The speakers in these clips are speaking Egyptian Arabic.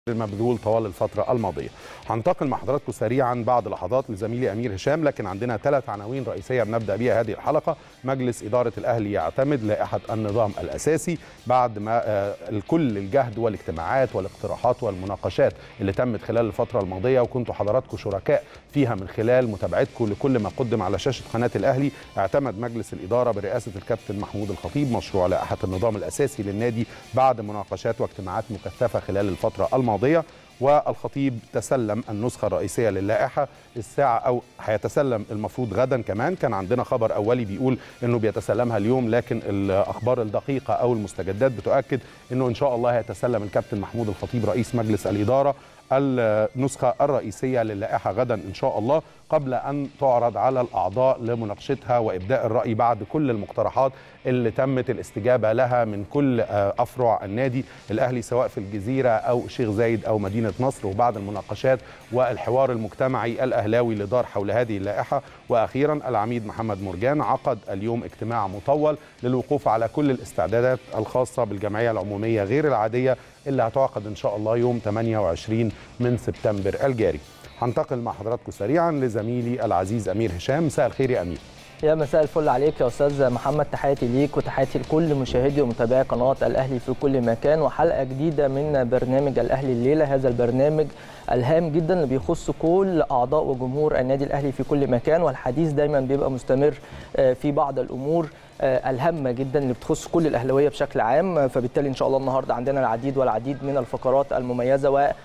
المبذول طوال الفترة الماضية هنتقل مع حضراتكم سريعا بعد لحظات لزميلي أمير هشام لكن عندنا ثلاث عناوين رئيسية بنبدأ بها هذه الحلقة مجلس إدارة الأهلي يعتمد لائحة النظام الأساسي بعد ما آه، الكل الجهد والاجتماعات والاقتراحات والمناقشات اللي تمت خلال الفترة الماضية وكنتوا حضراتكم شركاء فيها من خلال متابعتكم لكل ما قدم على شاشة قناة الأهلي اعتمد مجلس الإدارة برئاسة الكابتن محمود الخطيب مشروع لائحة النظام الأساسي للنادي بعد مناقشات واجتماعات مكثفة خلال الفترة الماضية والخطيب تسلم النسخة الرئيسية للائحة الساعة أو هيتسلم المفروض غدا كمان كان عندنا خبر أولي بيقول أنه بيتسلمها اليوم لكن الأخبار الدقيقة أو المستجدات بتؤكد أنه إن شاء الله هيتسلم الكابتن محمود الخطيب رئيس مجلس الإدارة النسخة الرئيسية للائحة غدا إن شاء الله قبل أن تعرض على الأعضاء لمناقشتها وإبداء الرأي بعد كل المقترحات اللي تمت الاستجابة لها من كل أفرع النادي الأهلي سواء في الجزيرة أو شيخ زايد أو مدينة نصر وبعد المناقشات والحوار المجتمعي الأهلاوي اللي دار حول هذه اللائحة وأخيرا العميد محمد مرجان عقد اليوم اجتماع مطول للوقوف على كل الاستعدادات الخاصة بالجمعية العمومية غير العادية اللي هتعقد إن شاء الله يوم 28 من سبتمبر الجاري هنتقل مع حضراتكم سريعا لزميلي العزيز أمير هشام مساء الخير يا أمير يا مساء الفل عليك يا استاذ محمد تحياتي ليك وتحياتي لكل مشاهدي ومتابعي قناه الاهلي في كل مكان وحلقه جديده من برنامج الاهلي الليله هذا البرنامج الهام جدا اللي بيخص كل اعضاء وجمهور النادي الاهلي في كل مكان والحديث دايما بيبقى مستمر في بعض الامور الهامه جدا اللي بتخص كل الاهلاويه بشكل عام فبالتالي ان شاء الله النهارده عندنا العديد والعديد من الفقرات المميزه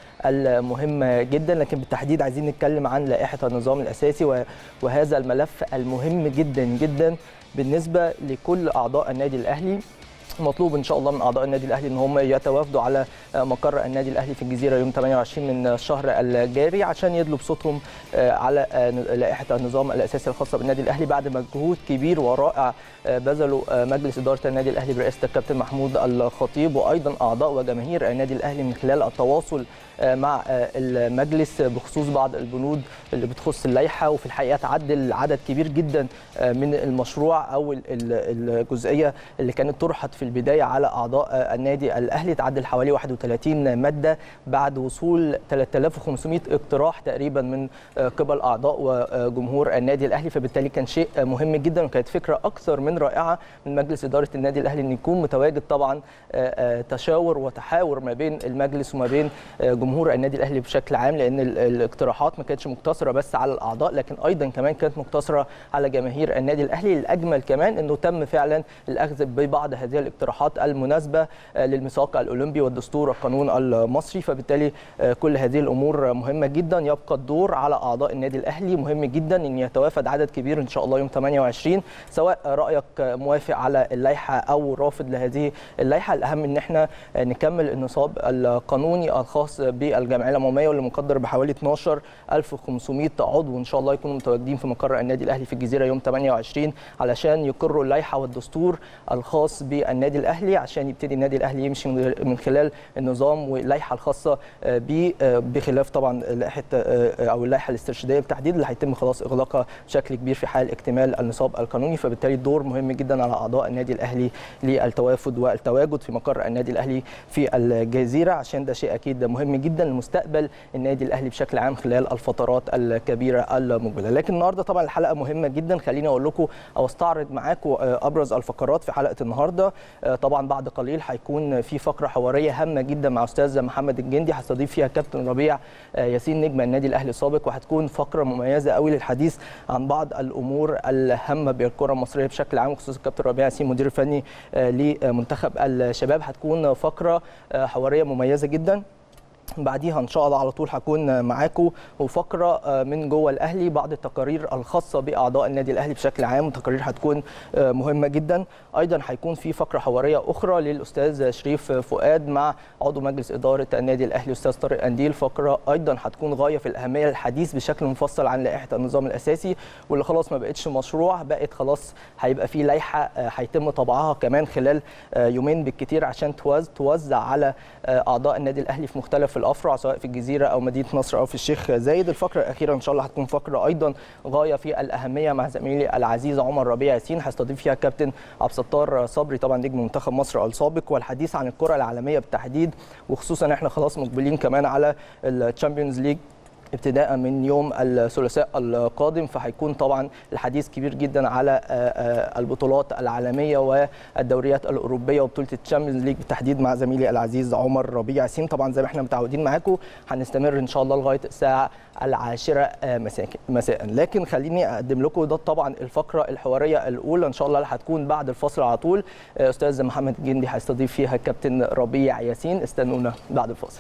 والمهمه جدا لكن بالتحديد عايزين نتكلم عن لائحه النظام الاساسي وهذا الملف المهم جدا جدا بالنسبه لكل اعضاء النادي الاهلي مطلوب ان شاء الله من اعضاء النادي الاهلي ان هم يتوافدوا على مقر النادي الاهلي في الجزيره يوم 28 من الشهر الجاري عشان يدلوا بصوتهم على لائحه النظام الاساسي الخاصه بالنادي الاهلي بعد مجهود كبير ورائع بذله مجلس اداره النادي الاهلي برئاسه الكابتن محمود الخطيب وايضا اعضاء وجماهير النادي الاهلي من خلال التواصل مع المجلس بخصوص بعض البنود اللي بتخص اللائحه وفي الحقيقه تعدل عدد كبير جدا من المشروع او الجزئيه اللي كانت طرحت في البدايه على اعضاء النادي الاهلي تعدل حوالي 31 ماده بعد وصول 3500 اقتراح تقريبا من قبل اعضاء وجمهور النادي الاهلي فبالتالي كان شيء مهم جدا وكانت فكره اكثر من رائعه من مجلس اداره النادي الاهلي ان يكون متواجد طبعا تشاور وتحاور ما بين المجلس وما بين جمهور النادي الاهلي بشكل عام لان الاقتراحات ما كانتش مقتصره بس على الاعضاء لكن ايضا كمان كانت مقتصره على جماهير النادي الاهلي الاجمل كمان انه تم فعلا الاخذ ببعض هذه الاقتراحات المناسبه للميثاق الاولمبي والدستور والقانون المصري فبالتالي كل هذه الامور مهمه جدا يبقى الدور على اعضاء النادي الاهلي مهم جدا ان يتوافد عدد كبير ان شاء الله يوم 28 سواء رايك موافق على اللائحه او رافض لهذه اللائحه الاهم ان احنا نكمل النصاب القانوني الخاص بالجمعيه العموميه واللي مقدر بحوالي 12500 عضو ان شاء الله يكونوا متواجدين في مقر النادي الاهلي في الجزيره يوم 28 علشان يقروا اللائحه والدستور الخاص بالنادي الاهلي عشان يبتدي النادي الاهلي يمشي من خلال النظام واللائحه الخاصه به بخلاف طبعا لائحه او اللائحه الاسترشاديه بالتحديد اللي هيتم خلاص اغلاقها بشكل كبير في حال اكتمال النصاب القانوني فبالتالي الدور مهم جدا على اعضاء النادي الاهلي للتوافد والتواجد في مقر النادي الاهلي في الجزيره عشان ده شيء اكيد مهم جدا لمستقبل النادي الاهلي بشكل عام خلال الفترات الكبيره المقبله لكن النهارده طبعا الحلقه مهمه جدا خليني اقول لكم او استعرض معاكم ابرز الفقرات في حلقه النهارده طبعا بعد قليل هيكون في فقره حواريه هامه جدا مع استاذ محمد الجندي هستضيف فيها كابتن ربيع ياسين نجم النادي الاهلي السابق وهتكون فقره مميزه قوي للحديث عن بعض الامور الهامه بالكره المصريه بشكل عام خصوصا الكابتن ربيع ياسين مدير الفني لمنتخب الشباب هتكون فقره حواريه مميزه جدا بعديها ان شاء الله على طول هكون معاكم وفقره من جوه الاهلي بعض التقارير الخاصه باعضاء النادي الاهلي بشكل عام تقارير هتكون مهمه جدا ايضا هيكون في فقره حواريه اخرى للاستاذ شريف فؤاد مع عضو مجلس اداره النادي الاهلي استاذ طارق انديل فقره ايضا هتكون غايه في الاهميه للحديث بشكل مفصل عن لائحه النظام الاساسي واللي خلاص ما بقتش مشروع بقت خلاص هيبقى في لائحه هيتم طبعها كمان خلال يومين بالكثير عشان توزع على اعضاء النادي الاهلي في مختلف الافرع سواء في الجزيره او مدينه نصر او في الشيخ زايد الفقره الاخيره ان شاء الله هتكون فقره ايضا غايه في الاهميه مع زميلي العزيز عمر ربيع ياسين هيستضيف فيها كابتن عبد الستار صبري طبعا نجم منتخب مصر السابق والحديث عن الكره العالميه بالتحديد وخصوصا احنا خلاص مقبلين كمان على الشامبيونز ليج ابتداء من يوم الثلاثاء القادم فهيكون طبعا الحديث كبير جدا على البطولات العالميه والدوريات الاوروبيه وبطوله الشامبيونز ليج بالتحديد مع زميلي العزيز عمر ربيع ياسين طبعا زي ما احنا متعودين معاكم هنستمر ان شاء الله لغايه الساعه العاشره مساء لكن خليني اقدم لكم ده طبعا الفقره الحواريه الاولى ان شاء الله اللي هتكون بعد الفصل على طول استاذ محمد جندي هيستضيف فيها الكابتن ربيع ياسين استنونا بعد الفاصل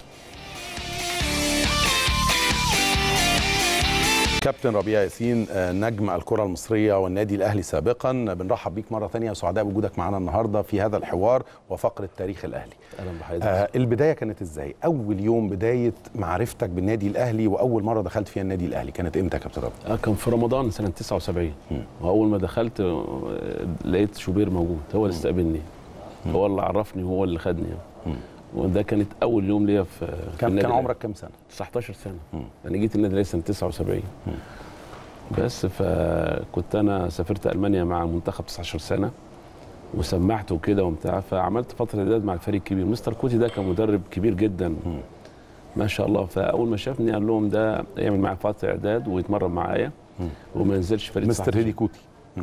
كابتن ربيع ياسين نجم الكرة المصرية والنادي الأهلي سابقا بنرحب بيك مرة ثانية وسعداء بوجودك معنا النهاردة في هذا الحوار وفقرة تاريخ الأهلي اهلا بحضرتك آه البداية كانت إزاي؟ أول يوم بداية معرفتك بالنادي الأهلي وأول مرة دخلت فيها النادي الأهلي كانت إمتى يا كابتن ربيع؟ آه كان في رمضان سنه 79 واول ما دخلت آه، لقيت شوبير موجود هو اللي استقبلني هو اللي عرفني وهو اللي خدني وده كانت اول يوم ليا في في كان, النادي كان الأهلي. عمرك كام سنة؟ 19 سنه انا جيت النادي الاهلي سنه 79 بس فكنت انا سافرت المانيا مع المنتخب 19 سنه وسمعت وكده وبتاع فعملت فتره اعداد مع الفريق الكبير مستر كوتي ده كان مدرب كبير جدا ما شاء الله فاول ما شافني قال لهم ده يعمل معايا فتره اعداد ويتمرن معايا وما ينزلش فريق مستر 19. هيدي كوتي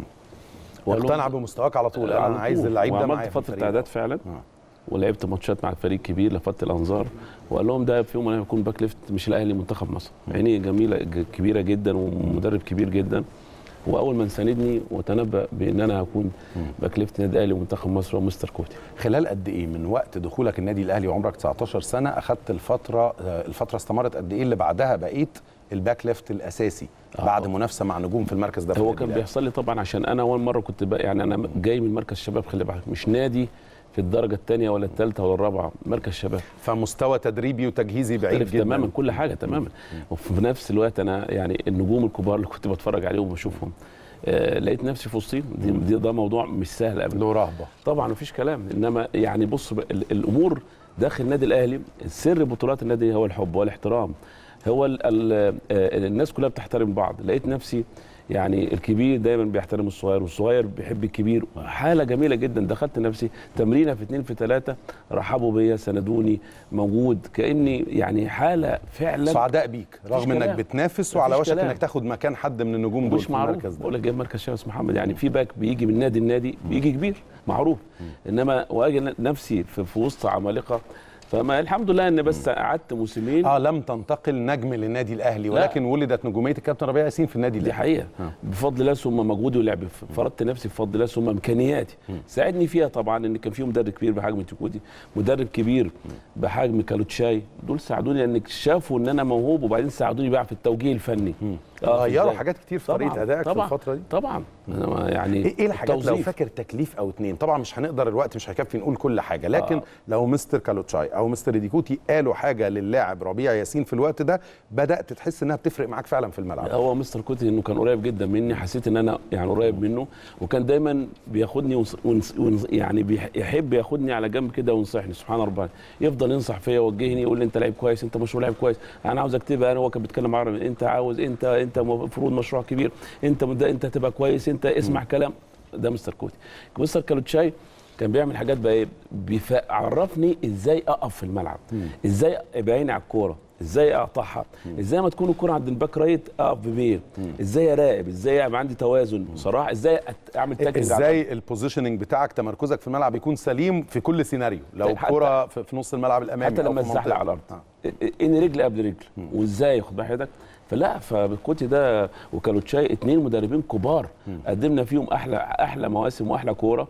وقال لهم- واقتنع بمستواك على طول على أنا عايز طول. اللعيب ده وعملت معايا في فتره الفريق. اعداد فعلا آه. ولعبت ماتشات مع الفريق الكبير لفتت الانظار وقال لهم ده في يوم انا هكون باك ليفت مش الاهلي منتخب مصر عيني جميله ج- كبيره جدا ومدرب كبير جدا واول من ساندني وتنبأ بان انا هكون باك ليفت نادي الاهلي ومنتخب مصر هو مستر كوتي خلال قد ايه من وقت دخولك النادي الاهلي وعمرك 19 سنه اخذت الفتره آه، الفتره استمرت قد ايه اللي بعدها بقيت الباك ليفت الاساسي آه. بعد منافسه مع نجوم في المركز ده في هو النادي كان الأهلي. بيحصل لي طبعا عشان انا اول مره كنت بقى يعني انا جاي من مركز شباب خلي بالك مش نادي في الدرجه الثانيه ولا الثالثه ولا الرابعه مركز شباب فمستوى تدريبي وتجهيزي بعيد مختلف جدا تماما كل حاجه تماما وفي نفس الوقت انا يعني النجوم الكبار اللي كنت بتفرج عليهم وبشوفهم آه لقيت نفسي في وسطهم دي, دي ده موضوع مش سهل ابدا له رهبه طبعا مفيش كلام انما يعني بص بقى، ال- الامور داخل النادي الاهلي سر بطولات النادي هو الحب والاحترام هو ال ال آه، الناس كلها بتحترم بعض لقيت نفسي يعني الكبير دايما بيحترم الصغير والصغير بيحب الكبير حاله جميله جدا دخلت نفسي تمرينه في اتنين في ثلاثه رحبوا بيا سندوني موجود كاني يعني حاله فعلا سعداء بيك رغم انك كلام. بتنافس وعلى مفيش وشك كلام. انك تاخد مكان حد من النجوم دول مش في معروف المركز بقول ده لك جاي مركز شمس محمد يعني في باك بيجي من نادي النادي بيجي كبير معروف انما واجي نفسي في, في وسط عمالقه فما الحمد لله ان بس قعدت موسمين اه لم تنتقل نجم للنادي الاهلي ولكن ولدت نجوميه الكابتن ربيع ياسين في النادي دي الاهلي حقيقه بفضل الله ثم مجهودي ولعبي فرضت نفسي بفضل الله ثم امكانياتي ساعدني فيها طبعا ان كان في مدرب كبير بحجم تيكودي مدرب كبير بحجم كالوتشاي دول ساعدوني لان شافوا ان انا موهوب وبعدين ساعدوني بقى في التوجيه الفني آه، غيروا إزاي. حاجات كتير في طبعاً، طريقه ادائك في طبعاً، الفتره دي طبعا إنما يعني ايه إيه الحاجات لو التوظيف. فاكر تكليف او اتنين طبعا مش هنقدر الوقت مش هيكفي نقول كل حاجه لكن آه. لو مستر كالوتشاي او مستر ديكوتي قالوا حاجه للاعب ربيع ياسين في الوقت ده بدات تحس انها بتفرق معاك فعلا في الملعب هو مستر كوتي انه كان قريب جدا مني حسيت ان انا يعني قريب منه وكان دايما بياخدني ونص ونص ونص يعني بيح- يحب ياخدني على جنب كده وينصحني سبحان ربنا يفضل ينصح فيا يوجهني يقول لي انت لعيب كويس انت مشروع لعيب كويس انا عاوزك تبقى انا هو كان بيتكلم عربي انت عاوز انت انت المفروض مشروع كبير انت مد- انت تبقى كويس انت اسمع كلام ده مستر كوتي مستر كالوتشاي كان بيعمل حاجات بقى ايه بيف- عرفني ازاي اقف في الملعب ازاي ابقى عيني على الكوره ازاي اقطعها ازاي ما تكون الكوره عند الباك رايت اقف بميل ازاي اراقب ازاي يبقى عندي توازن بصراحه ازاي أت- اعمل تاكل ازاي البوزيشننج بتاعك تمركزك في الملعب يكون سليم في كل سيناريو لو طيب حتى- الكوره في في نص الملعب الامامي حتى أو لما في اتزحلق منطقة- على الارض آه. ان رجل قبل رجل وازاي خد بال حضرتك فلا فالكوتي ده وكالوتشاي اتنين مدربين كبار قدمنا فيهم احلى احلى مواسم واحلى كوره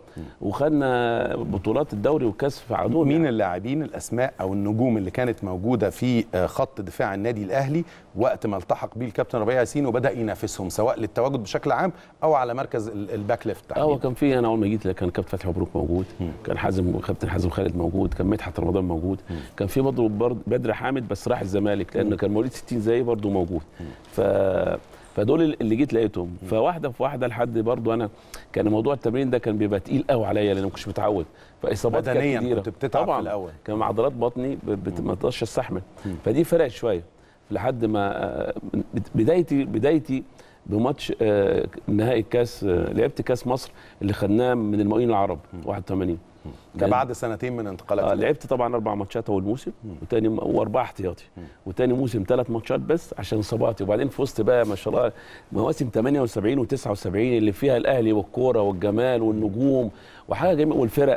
وخدنا بطولات الدوري والكاس في عدوهم مين اللاعبين الاسماء او النجوم اللي كانت موجوده في آه، خط دفاع النادي الاهلي وقت ما التحق بيه الكابتن ربيع ياسين وبدا ينافسهم سواء للتواجد بشكل عام او على مركز ال- الباك ليفت اه هو تحديداً. كان في انا اول ما جيت كان كابتن فتحي مبروك موجود كان حازم كابتن حازم خالد موجود كان مدحت رمضان موجود كان في برضه برضه بدر حامد بس راح الزمالك لانه كان مواليد 60 زيي برضه موجود ف فدول اللي جيت لقيتهم فواحده في واحده لحد برضو انا كان موضوع التمرين ده كان بيبقى تقيل قوي عليا لان ما كنتش متعود فاصابات كانت بدنياً كتيرة. كنت بتتعب طبعا في الأول. كان عضلات بطني ب- بت- ما تقدرش استحمل فدي فرقت شويه لحد ما آه، بدايتي بدايتي بماتش آه، نهائي الكاس آه، لعبت كاس مصر اللي خدناه من المقاولين العرب 81 ده بعد سنتين من انتقالك آه لعبت طبعا اربع ماتشات اول موسم وتاني واربعه احتياطي وتاني موسم ثلاث ماتشات بس عشان اصاباتي وبعدين في وسط بقى ما شاء الله مواسم 78 و79 اللي فيها الاهلي والكوره والجمال والنجوم وحاجه جميله والفرق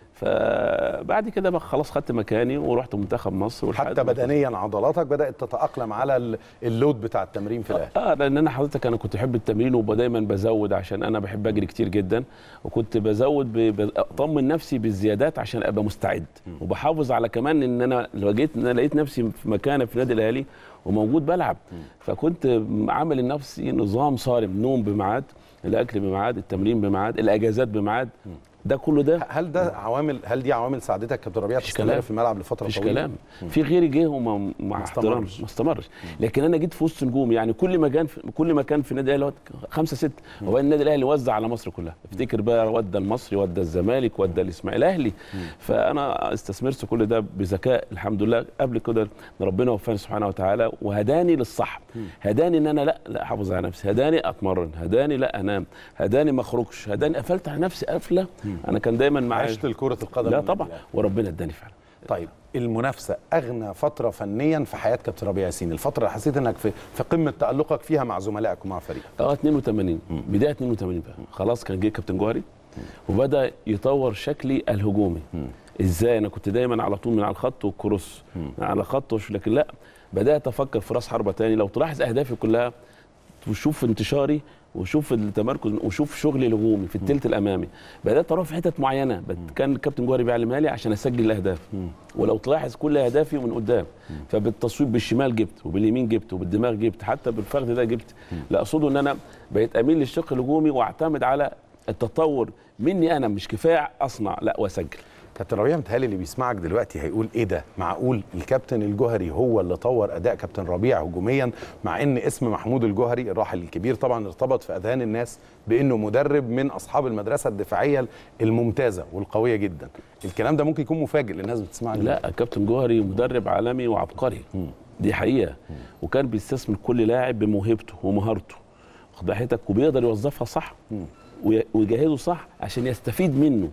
فبعد كده بقى خلاص خدت مكاني ورحت منتخب مصر والحقيقة حتى بدنيا عضلاتك بدات تتاقلم على ال- اللود بتاع التمرين في الاهلي اه لان انا حضرتك انا كنت احب التمرين ودايما بزود عشان انا بحب اجري كتير جدا وكنت بزود ب- بطمن نفسي بالزيادات عشان ابقى مستعد وبحافظ على كمان ان انا لو جيت ان انا لقيت نفسي في مكانه في النادي الاهلي وموجود بلعب فكنت عامل لنفسي نظام صارم نوم بميعاد الاكل بميعاد التمرين بميعاد الاجازات بميعاد ده كله ده هل ده عوامل هل دي عوامل ساعدتك كابتن ربيع مفيش تستمر كلام. في الملعب لفتره مفيش طويله كلام في غيري جه وما مع احترام استمرش. ما استمرش لكن انا جيت في وسط نجوم يعني كل مكان في كل مكان في النادي الاهلي خمسه سته وبعدين النادي الاهلي وزع على مصر كلها افتكر بقى ودى المصري ودى الزمالك ودى الاسماعيلي الاهلي فانا استثمرت كل ده بذكاء الحمد لله قبل كده إن ربنا وفقني سبحانه وتعالى وهداني للصح هداني ان انا لا لا احافظ على نفسي هداني اتمرن هداني لا انام هداني ما اخرجش هداني قفلت على نفسي قفله انا كان دايما معايا عشت لكره القدم لا من طبعا البداية. وربنا اداني فعلا طيب المنافسه اغنى فتره فنيا في حياه كابتن ربيع ياسين الفتره اللي حسيت انك في في قمه تالقك فيها مع زملائك ومع فريقك اه 82 بدايه 82 بقى خلاص كان جه كابتن جوهري وبدا يطور شكلي الهجومي ازاي انا كنت دايما على طول من على الخط والكروس على خط وش لكن لا بدات افكر في راس حربه تاني لو تلاحظ اهدافي كلها وشوف انتشاري وشوف التمركز وشوف شغلي الهجومي في الثلث الامامي بدات اروح في حتت معينه بت- كان الكابتن جوهري بيعلمها لي عشان اسجل الاهداف ولو تلاحظ كل اهدافي من قدام فبالتصويب بالشمال جبت وباليمين جبت وبالدماغ جبت حتى بالفخذ ده جبت لا اقصده ان انا بقيت اميل للشق الهجومي واعتمد على التطور مني انا مش كفايه اصنع لا واسجل كابتن ربيع متهيألي اللي بيسمعك دلوقتي هيقول ايه ده معقول الكابتن الجوهري هو اللي طور اداء كابتن ربيع هجوميا مع ان اسم محمود الجوهري الراحل الكبير طبعا ارتبط في اذهان الناس بانه مدرب من اصحاب المدرسه الدفاعيه الممتازه والقويه جدا الكلام ده ممكن يكون مفاجئ للناس بتسمعك لا كابتن جوهري مدرب عالمي وعبقري دي حقيقه وكان بيستثمر كل لاعب بموهبته ومهارته واخد بال حضرتك وبيقدر يوظفها صح وي- ويجهزه صح عشان يستفيد منه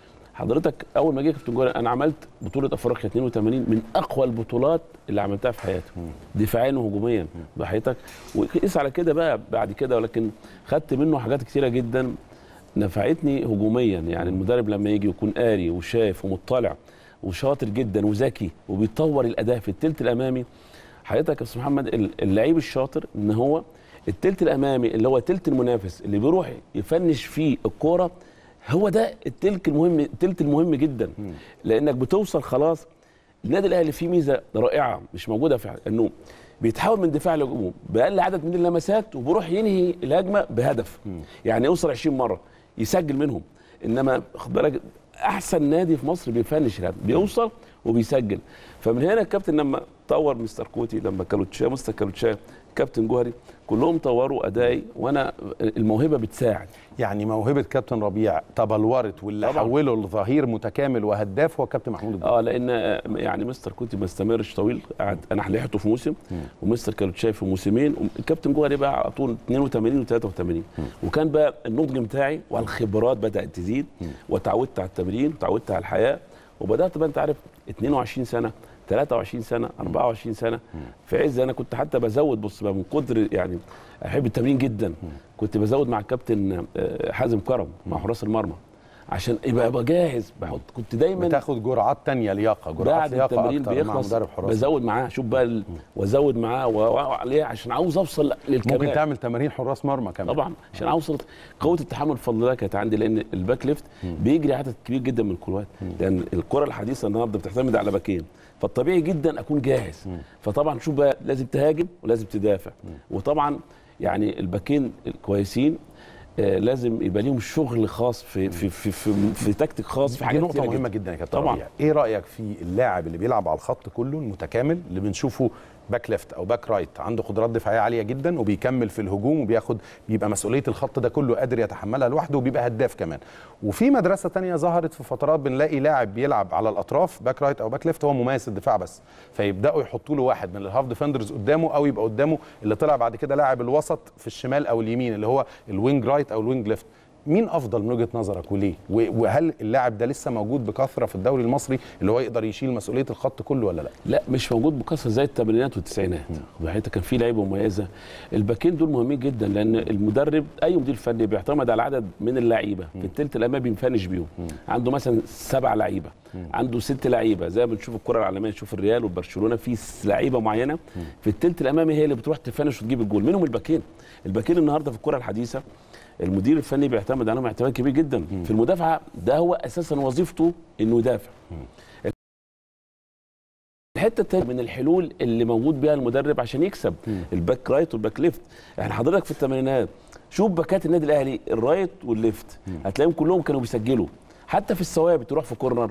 حضرتك اول ما جه كابتن جوهري انا عملت بطوله افريقيا 82 من اقوى البطولات اللي عملتها في حياتي دفاعيا وهجوميا بحياتك وقيس على كده بقى بعد كده ولكن خدت منه حاجات كتيره جدا نفعتني هجوميا يعني المدرب لما يجي يكون قاري وشايف ومطلع وشاطر جدا وذكي وبيطور الاداء في الثلث الامامي حضرتك يا استاذ محمد ال- اللعيب الشاطر ان هو الثلث الامامي اللي هو الثلث المنافس اللي بيروح يفنش فيه الكوره هو ده التلك المهم التلت المهم جدا لانك بتوصل خلاص النادي الاهلي فيه ميزه رائعه مش موجوده في انه بيتحول من دفاع لهجوم باقل عدد من اللمسات وبيروح ينهي الهجمه بهدف يعني يوصل 20 مره يسجل منهم انما خد بالك احسن نادي في مصر بيفنش الهجمه بيوصل وبيسجل فمن هنا الكابتن لما طور مستر كوتي لما كالوتشا مستر كالوتشا كابتن جوهري كلهم طوروا ادائي وانا الموهبه بتساعد يعني موهبه كابتن ربيع تبلورت واللي طبعاً. حوله لظهير متكامل وهداف هو كابتن محمود الجوهري اه لان آه، يعني مستر كوتي ما استمرش طويل قعد انا لحقته في موسم ومستر كالوتشاي في موسمين الكابتن جوهري بقى على طول 82 و83 وكان بقى النضج بتاعي والخبرات بدات تزيد وتعودت على التمرين وتعودت على الحياه وبدات بقى انت عارف 22 سنه 23 سنه 24 سنه في عز انا كنت حتى بزود بص بقى من قدر يعني احب التمرين جدا كنت بزود مع الكابتن آه، حازم كرم مع حراس المرمى عشان يبقى ابقى جاهز بحط كنت دايما بتاخد جرعات تانية لياقه جرعات بعد لياقه التمرين اكتر مع بيخلص مدرب حراس بزود معاه شوف بقى ال- وازود معاه وعليه عشان عاوز اوصل للكمال ممكن تعمل تمارين حراس مرمى كمان طبعا عشان اوصل قوه التحمل بفضل الله كانت عندي لان الباك ليفت بيجري عدد كبير جدا من الكروات لان الكره الحديثه النهارده بتعتمد على باكين فالطبيعي جدا اكون جاهز فطبعا شوف بقى لازم تهاجم ولازم تدافع وطبعا يعني الباكين الكويسين آه، لازم يبقى ليهم شغل خاص في في في في, في تكتيك خاص في دي حاجات نقطة كتيرة مهمة جدا يا كابتن طبعاً. ربيع، ايه رأيك في اللاعب اللي بيلعب على الخط كله المتكامل اللي بنشوفه باك ليفت او باك رايت عنده قدرات دفاعيه عاليه جدا وبيكمل في الهجوم وبياخد بيبقى مسؤوليه الخط ده كله قادر يتحملها لوحده وبيبقى هداف كمان وفي مدرسه تانية ظهرت في فترات بنلاقي لاعب بيلعب على الاطراف باك رايت او باك ليفت هو مميز الدفاع بس فيبداوا يحطوا له واحد من الهاف ديفندرز قدامه او يبقى قدامه اللي طلع بعد كده لاعب الوسط في الشمال او اليمين اللي هو الوينج رايت او الوينج ليفت مين افضل من وجهه نظرك وليه و- وهل اللاعب ده لسه موجود بكثره في الدوري المصري اللي هو يقدر يشيل مسؤوليه الخط كله ولا لا لا مش موجود بكثره زي الثمانينات والتسعينات وحتى كان في لعيبه مميزه الباكين دول مهمين جدا لان المدرب اي مدير فني بيعتمد على عدد من اللعيبه في الثلث الامامي بيفنش بيهم عنده مثلا سبع لعيبه عنده ست لعيبه زي ما بنشوف الكره العالميه نشوف الريال وبرشلونه في س- لعيبه معينه في الثلث الامامي هي اللي بتروح تفنش وتجيب الجول منهم الباكين الباكين النهارده في الكره الحديثه المدير الفني بيعتمد عليهم اعتماد كبير جدا في المدافعه ده هو اساسا وظيفته انه يدافع الحته الثانيه من الحلول اللي موجود بيها المدرب عشان يكسب الباك رايت والباك ليفت يعني حضرتك في الثمانينات شوف باكات النادي الاهلي الرايت والليفت هتلاقيهم كلهم كانوا بيسجلوا حتى في الثوابت يروح في كورنر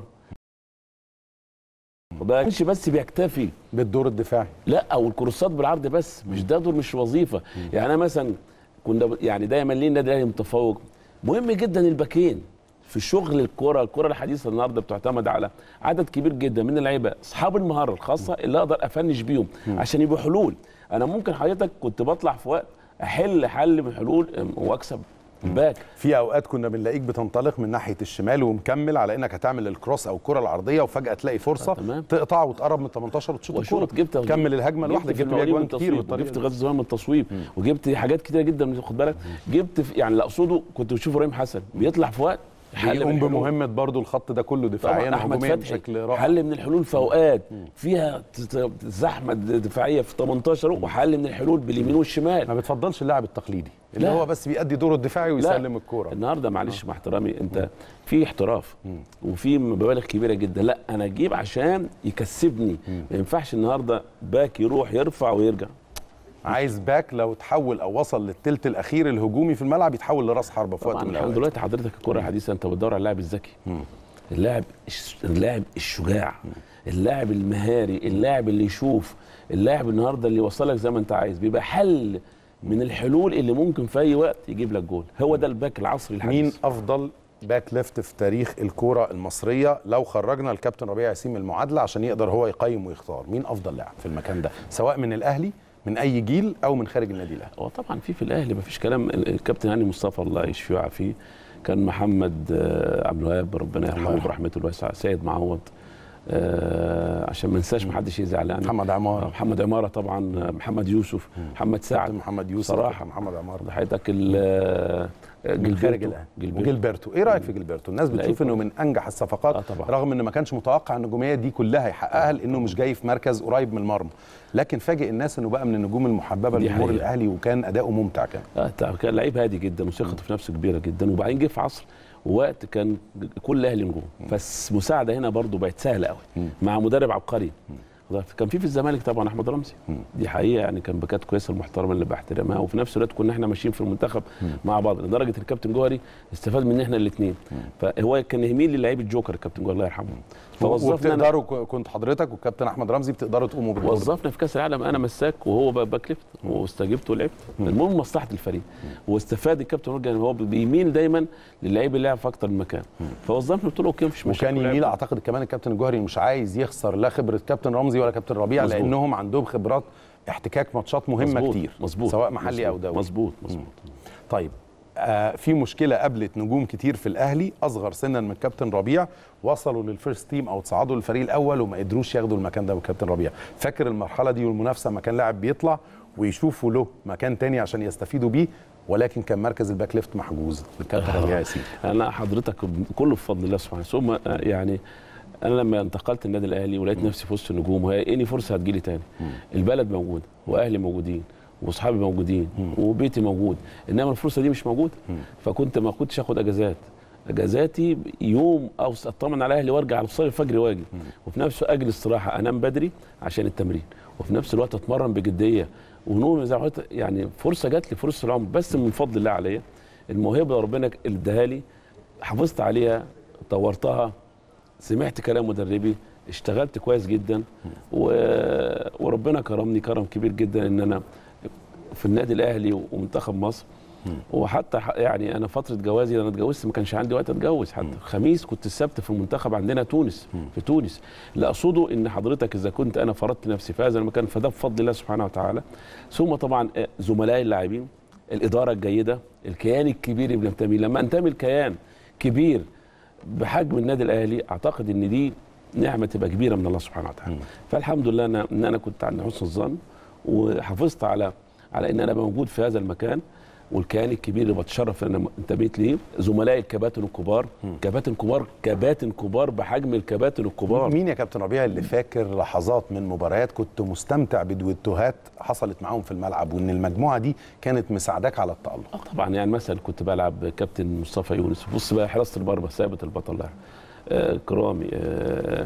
ما كانش بس بيكتفي بالدور الدفاعي لا او الكورسات بالعرض بس مش ده دور مش وظيفه يعني انا مثلا كنا ب- يعني دايما ليه النادي الاهلي متفوق مهم جدا الباكين في شغل الكره الكره الحديثه النهارده بتعتمد على عدد كبير جدا من اللعيبه اصحاب المهاره الخاصه اللي اقدر افنش بيهم عشان يبقوا حلول انا ممكن حضرتك كنت بطلع في وقت احل حل من حلول أم، واكسب الباك في اوقات كنا بنلاقيك بتنطلق من ناحيه الشمال ومكمل على انك هتعمل الكروس او الكره العرضيه وفجاه تلاقي فرصه آه، تمام. تقطع وتقرب من 18 وتشوط الكوره وشوط جبت تكمل الهجمه لوحدك جبت جبت بيها المقاولين اجوان من كتير التصويب بالطريقه وجبت دي. غزل الزمان من التصويب وجبت حاجات كتيره جدا خد بالك جبت في يعني اللي اقصده كنت بشوف ابراهيم حسن بيطلع في وقت حل بيقوم من الحلول. بمهمه برضو الخط ده كله دفاعيا طبعا احمد وهجوميا فتحي بشكل رائع حل من الحلول في اوقات فيها ت- ت- زحمه دفاعيه في 18 وحل من الحلول باليمين والشمال ما بتفضلش اللاعب التقليدي اللي لا. هو بس بيأدي دوره الدفاعي لا. ويسلم الكوره النهارده معلش مع احترامي انت في احتراف وفي مبالغ كبيره جدا لا انا اجيب عشان يكسبني ما ينفعش النهارده باك يروح يرفع ويرجع عايز باك لو تحول او وصل للثلث الاخير الهجومي في الملعب يتحول لراس حربه في وقت طبعا من احنا الاوقات دلوقتي حضرتك الكره الحديثه انت بتدور على اللاعب الذكي اللاعب الش- اللاعب الشجاع اللاعب المهاري اللاعب اللي يشوف اللاعب النهارده اللي يوصلك زي ما انت عايز بيبقى حل من الحلول اللي ممكن في اي وقت يجيب لك جول هو ده الباك العصري الحديث مين افضل باك ليفت في تاريخ الكوره المصريه لو خرجنا الكابتن ربيع ياسين من المعادله عشان يقدر هو يقيم ويختار مين افضل لاعب في المكان ده سواء من الاهلي من اي جيل او من خارج النادي الاهلي هو طبعا في في الاهلي مفيش كلام ال- الكابتن هاني مصطفى الله يشفيه ويعافيه كان محمد آه، عبد الوهاب ربنا يرحمه يرحمه. برحمته الواسعه سيد معوض آه، عشان ما ننساش ما حدش يزعل يعني محمد عمار. آه، محمد عماره طبعا آه، محمد يوسف محمد سعد كابتن محمد يوسف صراحه كابتن محمد عمار حضرتك ال آه، من خارج جilberto. الاهلي جilberto. وجيلبرتو ايه رايك في جيلبرتو الناس لعيب بتشوف انه من انجح الصفقات آه طبعا. رغم ان ما كانش متوقع النجوميه دي كلها يحققها لانه مش جاي في مركز قريب من المرمى لكن فاجئ الناس انه بقى من النجوم المحببه دي لجمهور حقيقة. الاهلي وكان اداؤه ممتع كان آه، طبعاً كان لعيب هادي جدا وثقته في نفسه كبيره جدا وبعدين جه في عصر ووقت كان كل الاهلي نجوم فالمساعده هنا برضو بقت سهله قوي مع مدرب عبقري كان في في الزمالك طبعا احمد رمزي دي حقيقه يعني كان باكات كويسه المحترمه اللي بحترمها وفي نفس الوقت كنا احنا ماشيين في المنتخب مع بعض لدرجه الكابتن جوهري استفاد من احنا الاثنين فهو كان يميل للعيب الجوكر الكابتن جوهري الله يرحمه فوظفنا أنا- وبتقدروا كنت حضرتك والكابتن احمد رمزي بتقدروا تقوموا بالدور ده. وظفنا في كاس العالم انا مساك وهو بقى باك ليفت واستجبت ولعبت المهم مصلحه الفريق واستفاد الكابتن رجع هو بيميل دايما للعيب اللي لعب في اكتر من مكان فوظفنا قلت له اوكي مفيش مشاكل وكان ولعب. يميل اعتقد كمان الكابتن الجوهري مش عايز يخسر لا خبره كابتن رمزي ولا كابتن ربيع مظبوط. لانهم عندهم خبرات احتكاك ماتشات مهمه مظبوط، كتير مظبوط سواء محلي مظبوط، او دولي مظبوط مظبوط طيب آه في مشكله قابلت نجوم كتير في الاهلي اصغر سنا من كابتن ربيع وصلوا للفيرست تيم او تصعدوا للفريق الاول وما قدروش ياخدوا المكان ده من كابتن ربيع فاكر المرحله دي والمنافسه ما كان لاعب بيطلع ويشوفوا له مكان تاني عشان يستفيدوا بيه ولكن كان مركز الباك ليفت محجوز بالكابتن ربيع ياسين انا حضرتك كله بفضل الله سبحانه ثم يعني انا لما انتقلت النادي الاهلي ولقيت نفسي في وسط النجوم وهي اني فرصه هتجيلي تاني البلد موجود واهلي موجودين واصحابي موجودين وبيتي موجود انما الفرصه دي مش موجوده فكنت ما كنتش اخد اجازات اجازاتي يوم او اطمن على اهلي وارجع على الصلاه الفجر واجي وفي نفس الوقت اجل استراحه انام بدري عشان التمرين وفي نفس الوقت اتمرن بجديه ونوم زي ما قلت يعني فرصه جات لي فرصه العمر بس من فضل الله عليا الموهبه اللي ربنا اداها لي حافظت عليها طورتها سمعت كلام مدربي اشتغلت كويس جدا و... وربنا كرمني كرم كبير جدا ان انا في النادي الاهلي ومنتخب مصر وحتى ح- يعني انا فتره جوازي انا اتجوزت ما كانش عندي وقت اتجوز حتى خميس كنت السبت في المنتخب عندنا تونس في تونس اللي اقصده ان حضرتك اذا كنت انا فرضت نفسي في هذا المكان فده بفضل الله سبحانه وتعالى ثم طبعا آه، زملائي اللاعبين الاداره الجيده الكيان الكبير اللي بننتمي لما انتمي لكيان كبير بحجم النادي الاهلي اعتقد ان دي نعمه تبقى كبيره من الله سبحانه وتعالى فالحمد لله أنا ان انا كنت عند حسن الظن وحافظت على على ان انا موجود في هذا المكان والكيان الكبير اللي بتشرف ان انا انتميت ليه زملائي الكباتن الكبار كباتن كبار كباتن كبار بحجم الكباتن الكبار مين يا كابتن ربيع اللي فاكر لحظات من مباريات كنت مستمتع بدويتوهات حصلت معاهم في الملعب وان المجموعه دي كانت مساعداك على التالق اه طبعا يعني مثلا كنت بلعب كابتن مصطفى يونس بص بقى حراسه المرمى ثابت البطل ده آه كرامي آه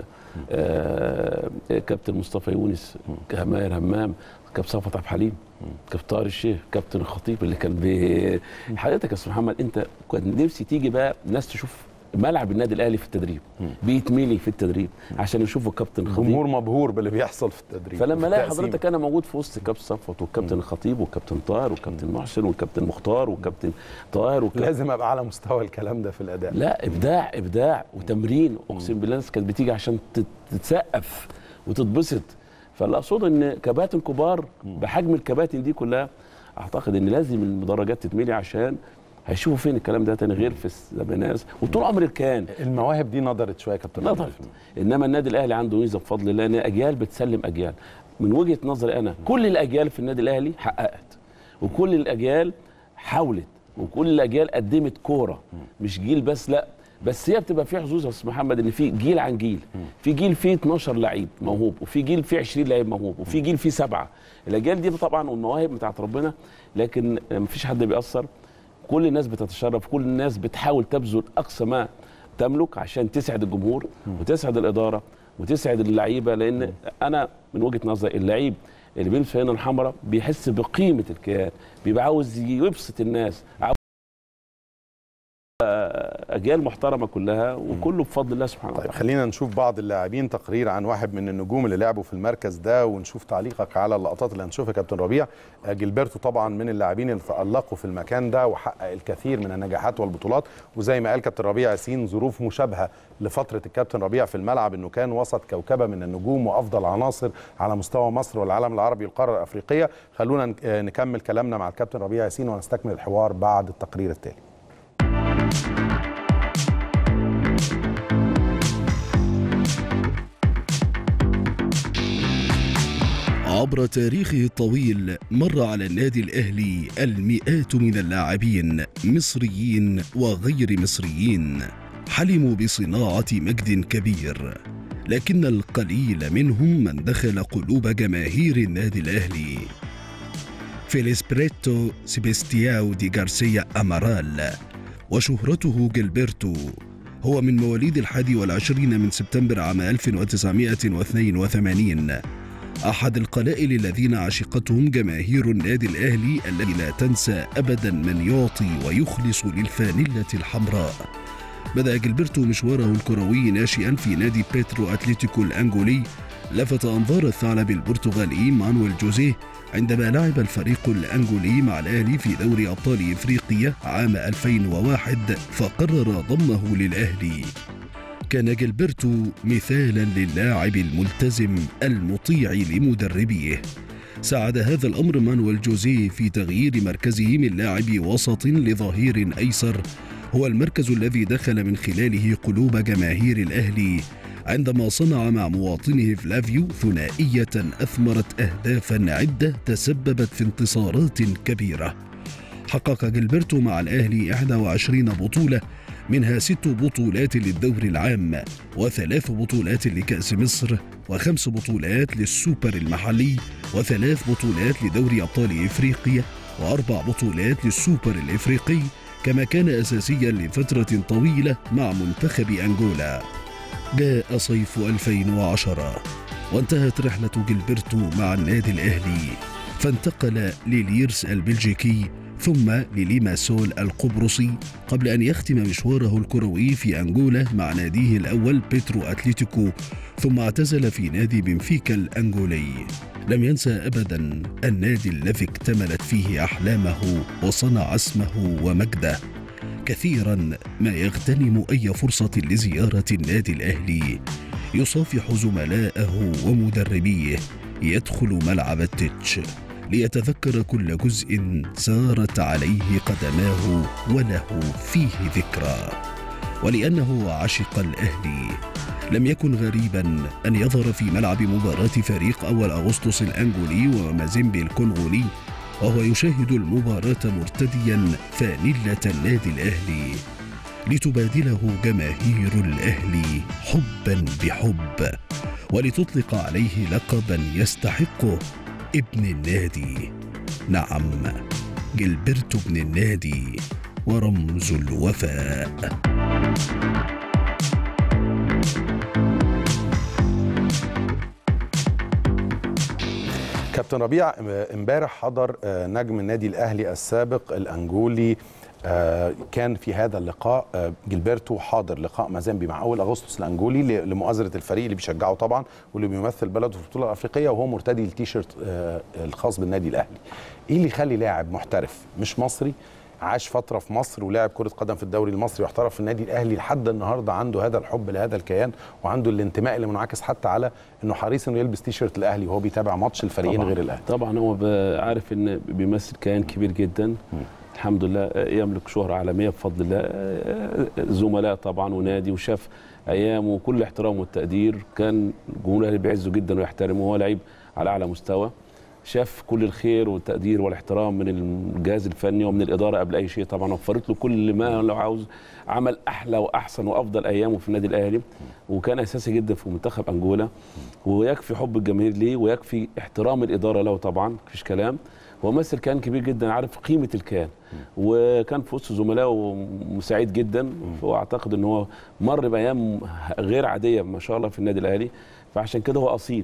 آه كابتن مصطفى يونس ماهر همام كابتن صفوت عبد الحليم كابتن طاهر الشيخ كابتن الخطيب اللي كان بي حضرتك يا استاذ محمد انت كنت نفسي تيجي بقى ناس تشوف ملعب النادي الاهلي في التدريب بيتملي في التدريب عشان يشوفوا كابتن الخطيب جمهور مبهور باللي بيحصل في التدريب فلما وفي الاقي التقسيم. حضرتك انا موجود في وسط كابتن صفوت والكابتن الخطيب والكابتن طاهر والكابتن محسن والكابتن مختار والكابتن طاهر والكابتن لازم ابقى على مستوى الكلام ده في الاداء لا ابداع ابداع وتمرين اقسم بالله الناس كانت بتيجي عشان تت- تتسقف وتتبسط فاللي اقصده ان كباتن كبار بحجم الكباتن دي كلها اعتقد ان لازم المدرجات تتملي عشان هيشوفوا فين الكلام ده تاني غير في الزمانات وطول عمر الكيان المواهب دي نضرت شويه يا كابتن ربيع. نظرت انما النادي الاهلي عنده ميزه بفضل الله ان اجيال بتسلم اجيال من وجهه نظري انا كل الاجيال في النادي الاهلي حققت وكل الاجيال حاولت وكل الاجيال قدمت كوره مش جيل بس لا بس هي بتبقى في حظوظ يا استاذ محمد ان في جيل عن جيل في جيل فيه 12 لعيب موهوب وفي جيل فيه 20 لعيب موهوب وفي جيل فيه سبعه الاجيال دي طبعا والمواهب بتاعت ربنا لكن مفيش حد بيأثر كل الناس بتتشرف كل الناس بتحاول تبذل اقصى ما تملك عشان تسعد الجمهور وتسعد الاداره وتسعد اللعيبه لان انا من وجهه نظري اللعيب اللي بيلبس فانله الحمراء بيحس بقيمه الكيان بيبقى عاوز يبسط الناس عاوز اجيال محترمه كلها وكله بفضل الله سبحانه طيب وتعالى خلينا نشوف بعض اللاعبين تقرير عن واحد من النجوم اللي لعبوا في المركز ده ونشوف تعليقك على اللقطات اللي هنشوفها يا كابتن ربيع آه، جilberto طبعا من اللاعبين اللي تألقوا في المكان ده وحقق الكثير من النجاحات والبطولات وزي ما قال كابتن ربيع ياسين ظروف مشابهه لفتره الكابتن ربيع في الملعب انه كان وسط كوكبه من النجوم وافضل عناصر على مستوى مصر والعالم العربي والقاره الافريقيه خلونا نك- آه، نكمل كلامنا مع الكابتن ربيع ياسين ونستكمل الحوار بعد التقرير التالي عبر تاريخه الطويل مر على النادي الاهلي المئات من اللاعبين مصريين وغير مصريين حلموا بصناعه مجد كبير لكن القليل منهم من دخل قلوب جماهير النادي الاهلي فيليسبريتو سيبستياو دي غارسيا أمارال وشهرته جilberto هو من مواليد الحادي والعشرين من سبتمبر عام 1982 أحد القلائل الذين عشقتهم جماهير النادي الأهلي الذي لا تنسى أبدا من يعطي ويخلص للفانلة الحمراء بدأ جilberto مشواره الكروي ناشئا في نادي بيترو أتليتيكو الأنجولي لفت أنظار الثعلب البرتغالي مانويل جوزيه عندما لعب الفريق الأنجولي مع الأهلي في دوري أبطال إفريقيا عام 2001 فقرر ضمه للأهلي كان جilberto مثالا للاعب الملتزم المطيع لمدربيه ساعد هذا الأمر مانويل جوزيه في تغيير مركزه من لاعب وسط لظهير أيسر هو المركز الذي دخل من خلاله قلوب جماهير الأهلي عندما صنع مع مواطنه فلافيو ثنائية أثمرت أهدافا عدة تسببت في انتصارات كبيرة حقق جilberto مع الأهلي 21 بطولة منها ست بطولات للدور العام وثلاث بطولات لكأس مصر وخمس بطولات للسوبر المحلي وثلاث بطولات لدوري أبطال إفريقيا وأربع بطولات للسوبر الإفريقي كما كان أساسيا لفترة طويلة مع منتخب أنغولا جاء صيف 2010 وانتهت رحلة جilberto مع النادي الأهلي فانتقل لليرس البلجيكي ثم لليماسول القبرصي قبل أن يختم مشواره الكروي في أنغولا مع ناديه الأول بيترو أتليتيكو ثم اعتزل في نادي بنفيكا الأنغولي لم ينسى أبدا النادي الذي اكتملت فيه أحلامه وصنع اسمه ومجده كثيرا ما يغتنم أي فرصة لزيارة النادي الأهلي يصافح زملائه ومدربيه يدخل ملعب التتش ليتذكر كل جزء سارت عليه قدماه وله فيه ذكرى ولانه عشق الاهلي لم يكن غريبا ان يظهر في ملعب مباراه فريق اول اغسطس الانجولي ومازيمبي الكونغولي وهو يشاهد المباراه مرتديا فانله النادي الاهلي لتبادله جماهير الاهلي حبا بحب ولتطلق عليه لقبا يستحقه ابن النادي نعم جilberto ابن النادي ورمز الوفاء كابتن ربيع امبارح حضر آه، نجم النادي الاهلي السابق الانجولي آه، كان في هذا اللقاء آه، جilberto حاضر لقاء مازامبي مع اول اغسطس الانجولي ل- لمؤازره الفريق اللي بيشجعه طبعا واللي بيمثل بلده في البطوله الافريقيه وهو مرتدي التيشيرت آه، الخاص بالنادي الاهلي. ايه اللي يخلي لاعب محترف مش مصري عاش فتره في مصر ولعب كره قدم في الدوري المصري واحترف في النادي الاهلي لحد النهارده عنده هذا الحب لهذا الكيان وعنده الانتماء اللي منعكس حتى على انه حريص انه يلبس تيشيرت الاهلي وهو بيتابع ماتش الفريقين طبعاً. غير الاهلي. طبعا هو ب- عارف ان بيمثل كيان كبير جدا الحمد لله يملك شهرة عالمية بفضل الله زملاء طبعا ونادي وشاف أيامه وكل احترام والتقدير كان الجمهور الأهلي بيعزه جدا ويحترمه وهو لعيب على أعلى مستوى شاف كل الخير والتقدير والاحترام من الجهاز الفني ومن الإدارة قبل أي شيء طبعا وفرت له كل ما لو عاوز عمل أحلى وأحسن وأفضل أيامه في النادي الأهلي وكان أساسي جدا في منتخب أنجولا ويكفي حب الجماهير ليه ويكفي احترام الإدارة له طبعا مفيش كلام هو ممثل كان كبير جدا عارف قيمه الكيان وكان في وسط زملائه مساعد جدا واعتقد ان هو مر بايام غير عاديه ما شاء الله في النادي الاهلي فعشان كده هو اصيل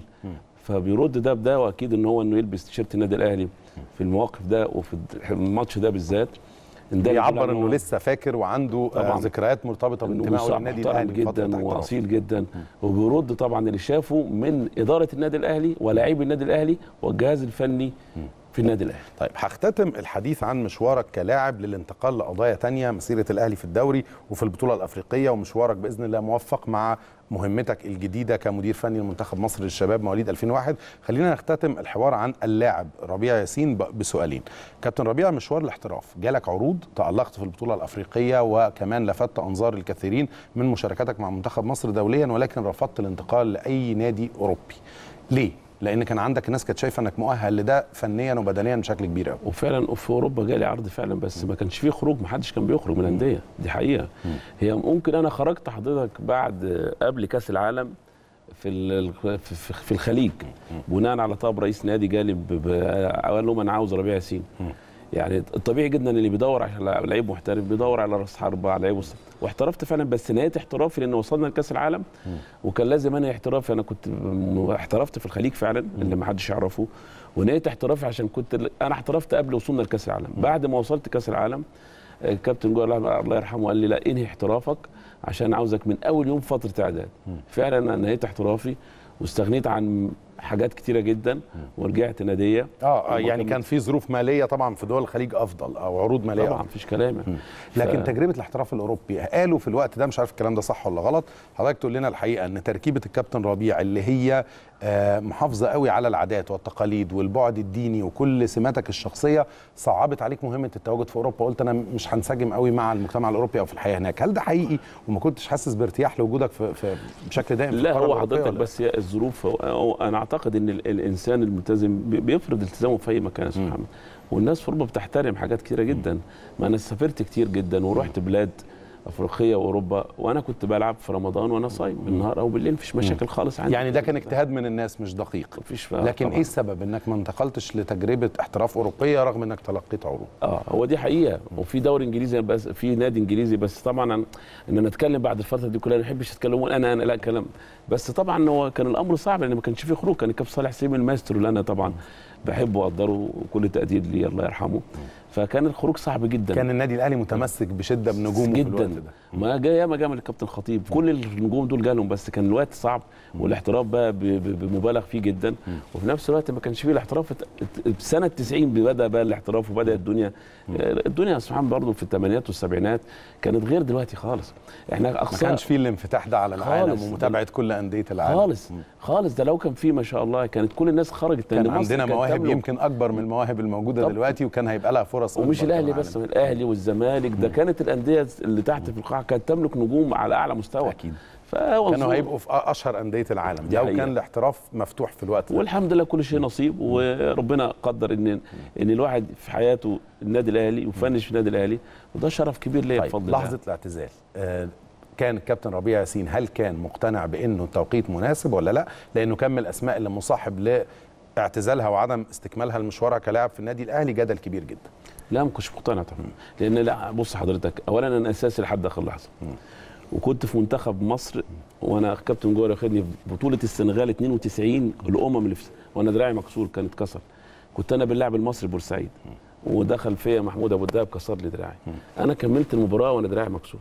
فبيرد ده بده واكيد ان هو انه يلبس تيشيرت النادي الاهلي في المواقف ده وفي الماتش ده بالذات ده يدل بيعبر على انه هو- لسه فاكر وعنده آه، طبعاً. ذكريات مرتبطه بانتمائه وصاحب للنادي محترم الاهلي في فترة جدا احترافه. واصيل جدا وبيرد طبعا اللي شافه من اداره النادي الاهلي ولاعيبي النادي الاهلي والجهاز الفني في النادي الاهلي طيب هختتم الحديث عن مشوارك كلاعب للانتقال لقضايا تانية مسيرة الأهلي في الدوري وفي البطولة الأفريقية ومشوارك بإذن الله موفق مع مهمتك الجديدة كمدير فني لمنتخب مصر للشباب مواليد 2001 خلينا نختتم الحوار عن اللاعب ربيع ياسين ب- بسؤالين كابتن ربيع مشوار الاحتراف جالك عروض تألقت في البطولة الأفريقية وكمان لفت أنظار الكثيرين من مشاركتك مع منتخب مصر دوليا ولكن رفضت الانتقال لأي نادي أوروبي ليه؟ لان كان عندك ناس كانت شايفه انك مؤهل لده فنيا وبدنيا بشكل كبير قوي وفعلا في اوروبا جالي عرض فعلا بس ما كانش فيه خروج ما حدش كان بيخرج من الانديه دي حقيقه هي ممكن انا خرجت حضرتك بعد قبل كاس العالم في ال- في- في في الخليج بناء على طلب رئيس نادي جالي ب- ب- قال لهم انا عاوز ربيع ياسين يعني الطبيعي جدا اللي بيدور على لعيب محترف بيدور على راس حربه على لعيب وسط واحترفت فعلا بس نهايه احترافي لان وصلنا لكاس العالم وكان لازم انهي احترافي انا كنت م- احترفت في الخليج فعلا اللي ما حدش يعرفه ونهايه احترافي عشان كنت انا احترفت قبل وصولنا لكاس العالم بعد ما وصلت كاس العالم آه، الكابتن جوهر الله الله يرحمه قال لي لا انهي احترافك عشان عاوزك من اول يوم فتره اعداد فعلا انا نهيت احترافي واستغنيت عن حاجات كتيره جدا ورجعت ناديه اه آه، يعني وما كان في ظروف ماليه طبعا في دول الخليج افضل او عروض ماليه طبعا أفضل. مفيش كلام يعني. لكن ف- تجربه الاحتراف الاوروبي قالوا في الوقت ده مش عارف الكلام ده صح ولا غلط حضرتك تقول لنا الحقيقه ان تركيبه الكابتن ربيع اللي هي آه، محافظه قوي على العادات والتقاليد والبعد الديني وكل سماتك الشخصيه صعبت عليك مهمه التواجد في اوروبا قلت انا مش هنسجم قوي مع المجتمع الاوروبي او في الحياه هناك هل ده حقيقي وما كنتش حاسس بارتياح لوجودك في, في بشكل دائم في لا القارة هو الأوروبية حضرتك ولا؟ بس هي الظروف هو- هو انا اعتقد ان ال- الانسان الملتزم بي- بيفرض التزامه في اي مكان يا استاذ محمد والناس في اوروبا بتحترم حاجات كتيره جدا ما انا سافرت كتير جدا ورحت بلاد افريقيه واوروبا وانا كنت بلعب في رمضان وانا صايم بالنهار او بالليل مفيش مشاكل خالص عندي يعني ده كان اجتهاد من الناس مش دقيق مفيش ف- لكن طبعاً. ايه السبب انك ما انتقلتش لتجربه احتراف اوروبيه رغم انك تلقيت عروض اه هو دي حقيقه وفي دوري انجليزي بس في نادي انجليزي بس طبعا أنا- ان انا اتكلم بعد الفتره دي كلها ما بحبش اتكلم وأقول انا انا لا كلام بس طبعا هو كان الامر صعب لان ما كانش فيه خروج كان الكابتن صالح سليم الماسترو اللي انا طبعا بحبه واقدره وكل تقدير ليه الله يرحمه فكان الخروج صعب جدا كان النادي الاهلي متمسك بشده بنجومه في الوقت جدا ده ما جاي ياما جامل الكابتن خطيب كل النجوم دول جالهم بس كان الوقت صعب والاحتراف بقى ب- ب- بمبالغ فيه جدا وفي نفس الوقت ما كانش فيه الاحتراف في سنه 90 بدا بقى الاحتراف وبدا الدنيا الدنيا سبحان برضه في الثمانينات والسبعينات كانت غير دلوقتي خالص احنا ما اقصى كانش فيه الانفتاح ده على العالم خالص. ومتابعه كل انديه العالم خالص خالص ده لو كان فيه ما شاء الله كانت كل الناس خرجت كان لأن مصر عندنا كانت مواهب تملك يمكن اكبر من المواهب الموجوده طب. دلوقتي وكان هيبقى لها فرص ومش أكبر الاهلي كمان. بس الاهلي والزمالك ده كانت الانديه اللي تحت في القاعه كانت تملك نجوم على اعلى مستوى اكيد فهو كانوا الظروف- هيبقوا في اشهر انديه العالم دي لو حقيقة. كان الاحتراف مفتوح في الوقت ده والحمد لله كل شيء نصيب وربنا قدر ان ان الواحد في حياته النادي الاهلي وفنش في النادي الاهلي وده شرف كبير ليا طيب بفضل الله لحظه الاعتزال آه، كان الكابتن ربيع ياسين هل كان مقتنع بانه التوقيت مناسب ولا لا لانه كان من الاسماء اللي مصاحب لاعتزالها وعدم استكمالها لمشوارها كلاعب في النادي الاهلي جدل كبير جدا لا ما كنتش مقتنع طبعا لان لا بص حضرتك اولا انا اساسي لحد اخر لحظه وكنت في منتخب مصر وانا كابتن جوهر واخدني في بطوله السنغال 92 الامم اللي في وانا دراعي مكسور كان اتكسر كنت انا باللاعب المصري بورسعيد ودخل فيا محمود ابو الدهب كسر لي دراعي انا كملت المباراه وانا دراعي مكسور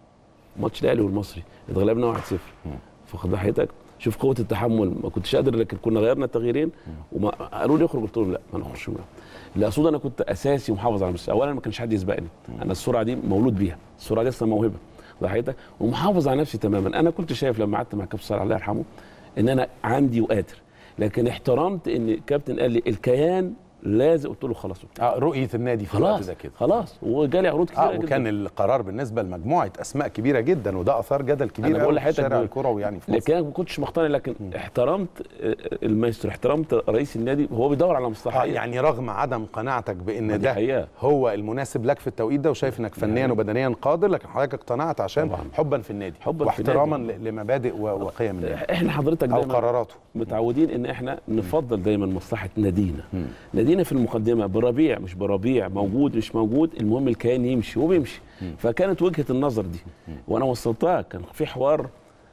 ماتش الاهلي والمصري اتغلبنا 1-0 فخد ضحيتك شوف قوه التحمل ما كنتش قادر لكن كنا غيرنا التغييرين وما قالوا لي اخرج قلت لهم لا ما نخرجش منها اللي اقصد انا كنت اساسي ومحافظ على المستوى اولا ما كانش حد يسبقني انا السرعه دي مولود بيها السرعه دي اصلا موهبه ضحيتك ومحافظ على نفسي تماما انا كنت شايف لما قعدت مع كابتن صالح الله يرحمه ان انا عندي وقادر لكن احترمت ان الكابتن قال لي الكيان لازم قلت له خلاص اه رؤيه النادي في الوقت خلاص ده كده خلاص وجالي عروض كتير اه وكان القرار بالنسبه لمجموعه اسماء كبيره جدا وده اثار جدل كبير أنا بقول قوي في لحضرتك الشارع بقول- الكروي يعني في مصر لكن انا ما كنتش مقتنع لكن احترمت آه، المايسترو احترمت رئيس النادي وهو بيدور على آه مصلحه يعني رغم عدم قناعتك بان دي ده حقيقة. هو المناسب لك في التوقيت ده وشايف انك فنيا وبدنيا قادر لكن حضرتك اقتنعت عشان طبعاً. حبا في النادي حباً في واحتراما النادي. ل- لمبادئ و- وقيم النادي احنا حضرتك او دايما قراراته متعودين ان احنا نفضل دايما مصلحه نادينا نادينا في المقدمه بربيع مش بربيع موجود مش موجود المهم الكيان يمشي وبيمشي فكانت وجهه النظر دي وانا وصلتها كان في حوار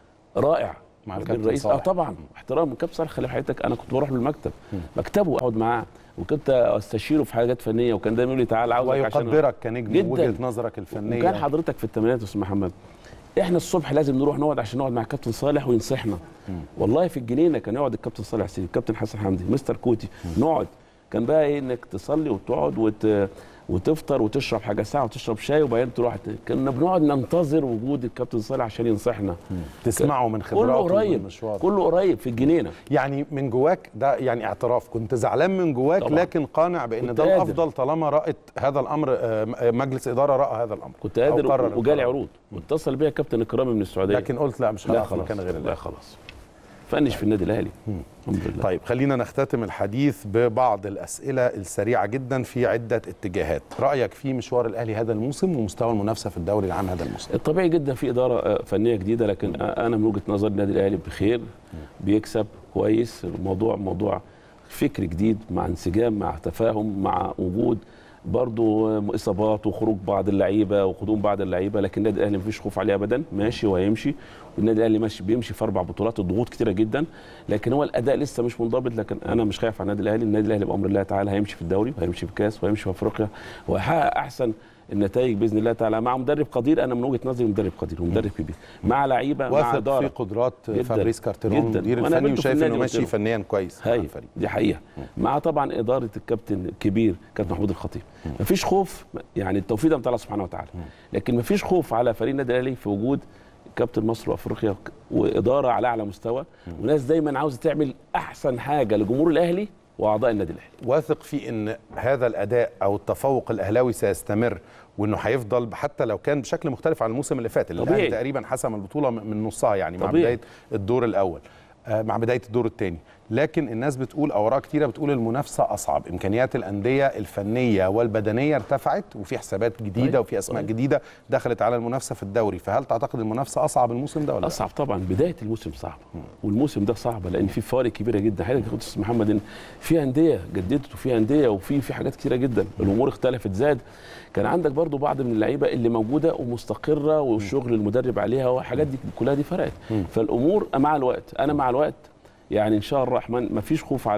رائع مع بين الكابتن الرئيس اه صالح. طبعا احترام الكابتن صالح خلي في حياتك انا كنت بروح له المكتب مكتبه اقعد معاه وكنت استشيره في حاجات فنيه وكان دايما يقول لي تعالى عاوزك عشان ويقدرك كنجم جداً. وجهه نظرك الفنيه وكان حضرتك في الثمانينات يا استاذ محمد احنا الصبح لازم نروح نقعد عشان نقعد مع الكابتن صالح وينصحنا والله في الجنينه كان يقعد الكابتن صالح سيدي الكابتن حسن حمدي مستر كوتي نقعد كان بقى ايه انك تصلي وتقعد وت... وتفطر وتشرب حاجه ساعه وتشرب شاي وبعدين تروح ت- كنا بنقعد ننتظر وجود الكابتن صالح عشان ينصحنا تسمعه من كله خبراته قريب ومن مشواره. كله قريب في الجنينه يعني من جواك ده يعني اعتراف كنت زعلان من جواك طبعاً. لكن قانع بان كنت ده قادر. الافضل طالما رأت هذا الامر آه، مجلس اداره راى هذا الامر كنت أو قرر قادر وجالي القرار. عروض واتصل بيا كابتن اكرامي من السعوديه لكن قلت لا مش لا هلاقي خلاص مكان غير لا ده خلاص فنش في النادي الاهلي الحمد لله طيب خلينا نختتم الحديث ببعض الاسئله السريعه جدا في عده اتجاهات رايك في مشوار الاهلي هذا الموسم ومستوى المنافسه في الدوري العام هذا الموسم الطبيعي جدا في اداره آه، فنيه جديده لكن آه، انا من وجهه نظري النادي الاهلي بخير بيكسب كويس الموضوع موضوع فكر جديد مع انسجام مع تفاهم مع وجود برضو آه، اصابات وخروج بعض اللعيبه وقدوم بعض اللعيبه لكن النادي الاهلي مفيش خوف عليه ابدا ماشي وهيمشي والنادي الاهلي ماشي بيمشي في اربع بطولات الضغوط كتيره جدا لكن هو الاداء لسه مش منضبط لكن انا مش خايف على النادي الاهلي النادي الاهلي بامر الله تعالى هيمشي في الدوري وهيمشي في الكاس وهيمشي في افريقيا وهيحقق احسن النتائج باذن الله تعالى مع مدرب قدير انا من وجهه نظري مدرب قدير ومدرب كبير مع لعيبه مع واثق في اداره قدرات جداً. فابريس كارتيرون جداً. المدير وأنا الفني قابلته في وشايف النادي انه قلت ماشي له. فنيا كويس مع هاي الفريق دي حقيقه مع طبعا اداره الكابتن الكبير كابتن محمود الخطيب مفيش خوف يعني التوفيق ده من الله سبحانه وتعالى لكن مفيش خوف على فريق النادي الاهلي في وجود كابتن مصر وافريقيا واداره على اعلى مستوى وناس دايما عاوزه تعمل احسن حاجه لجمهور الاهلي واعضاء النادي الاهلي واثق في ان هذا الاداء او التفوق الاهلاوي سيستمر وانه هيفضل حتى لو كان بشكل مختلف عن الموسم اللي فات اللي طبيعي. الاهلي تقريبا حسم البطوله من نصها يعني مع طبيعي. بدايه الدور الاول آه، مع بدايه الدور الثاني لكن الناس بتقول اوراق كتيره بتقول المنافسه اصعب امكانيات الانديه الفنيه والبدنيه ارتفعت وفي حسابات جديده طيب، وفي اسماء طيب. جديده دخلت على المنافسه في الدوري فهل تعتقد المنافسه اصعب الموسم ده ولا لا؟ اصعب طبعا بدايه الموسم صعبه والموسم ده صعبه لان في فوارق كبيره جدا حضرتك قلت استاذ محمد ان في انديه جددت وفي انديه وفي في حاجات كتيره جدا الامور اختلفت زاد كان عندك برضو بعض من اللعيبه اللي موجوده ومستقره والشغل المدرب عليها والحاجات دي كلها دي فرقت فالامور مع الوقت انا مع الوقت يعني ان شاء الله الرحمن ما فيش خوف على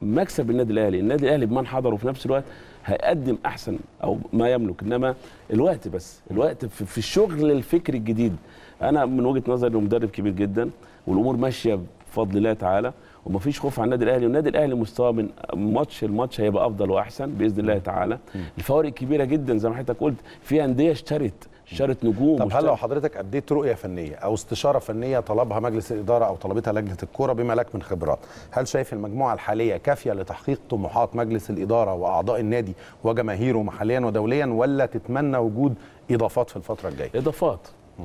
مكسب النادي الاهلي النادي الاهلي بمن حضر وفي نفس الوقت هيقدم احسن او ما يملك انما الوقت بس الوقت في في الشغل الفكري الجديد انا من وجهه نظري انه مدرب كبير جدا والامور ماشيه بفضل الله تعالى ومفيش خوف على النادي الاهلي والنادي الاهلي مستواه من ماتش لماتش هيبقى افضل واحسن باذن الله تعالى الفوارق كبيره جدا زي ما حضرتك قلت في انديه اشترت اشترت نجوم طب هل واشترت- لو حضرتك اديت رؤيه فنيه او استشاره فنيه طلبها مجلس الاداره او طلبتها لجنه الكوره بما لك من خبرات هل شايف المجموعه الحاليه كافيه لتحقيق طموحات مجلس الاداره واعضاء النادي وجماهيره محليا ودوليا ولا تتمنى وجود اضافات في الفتره الجايه اضافات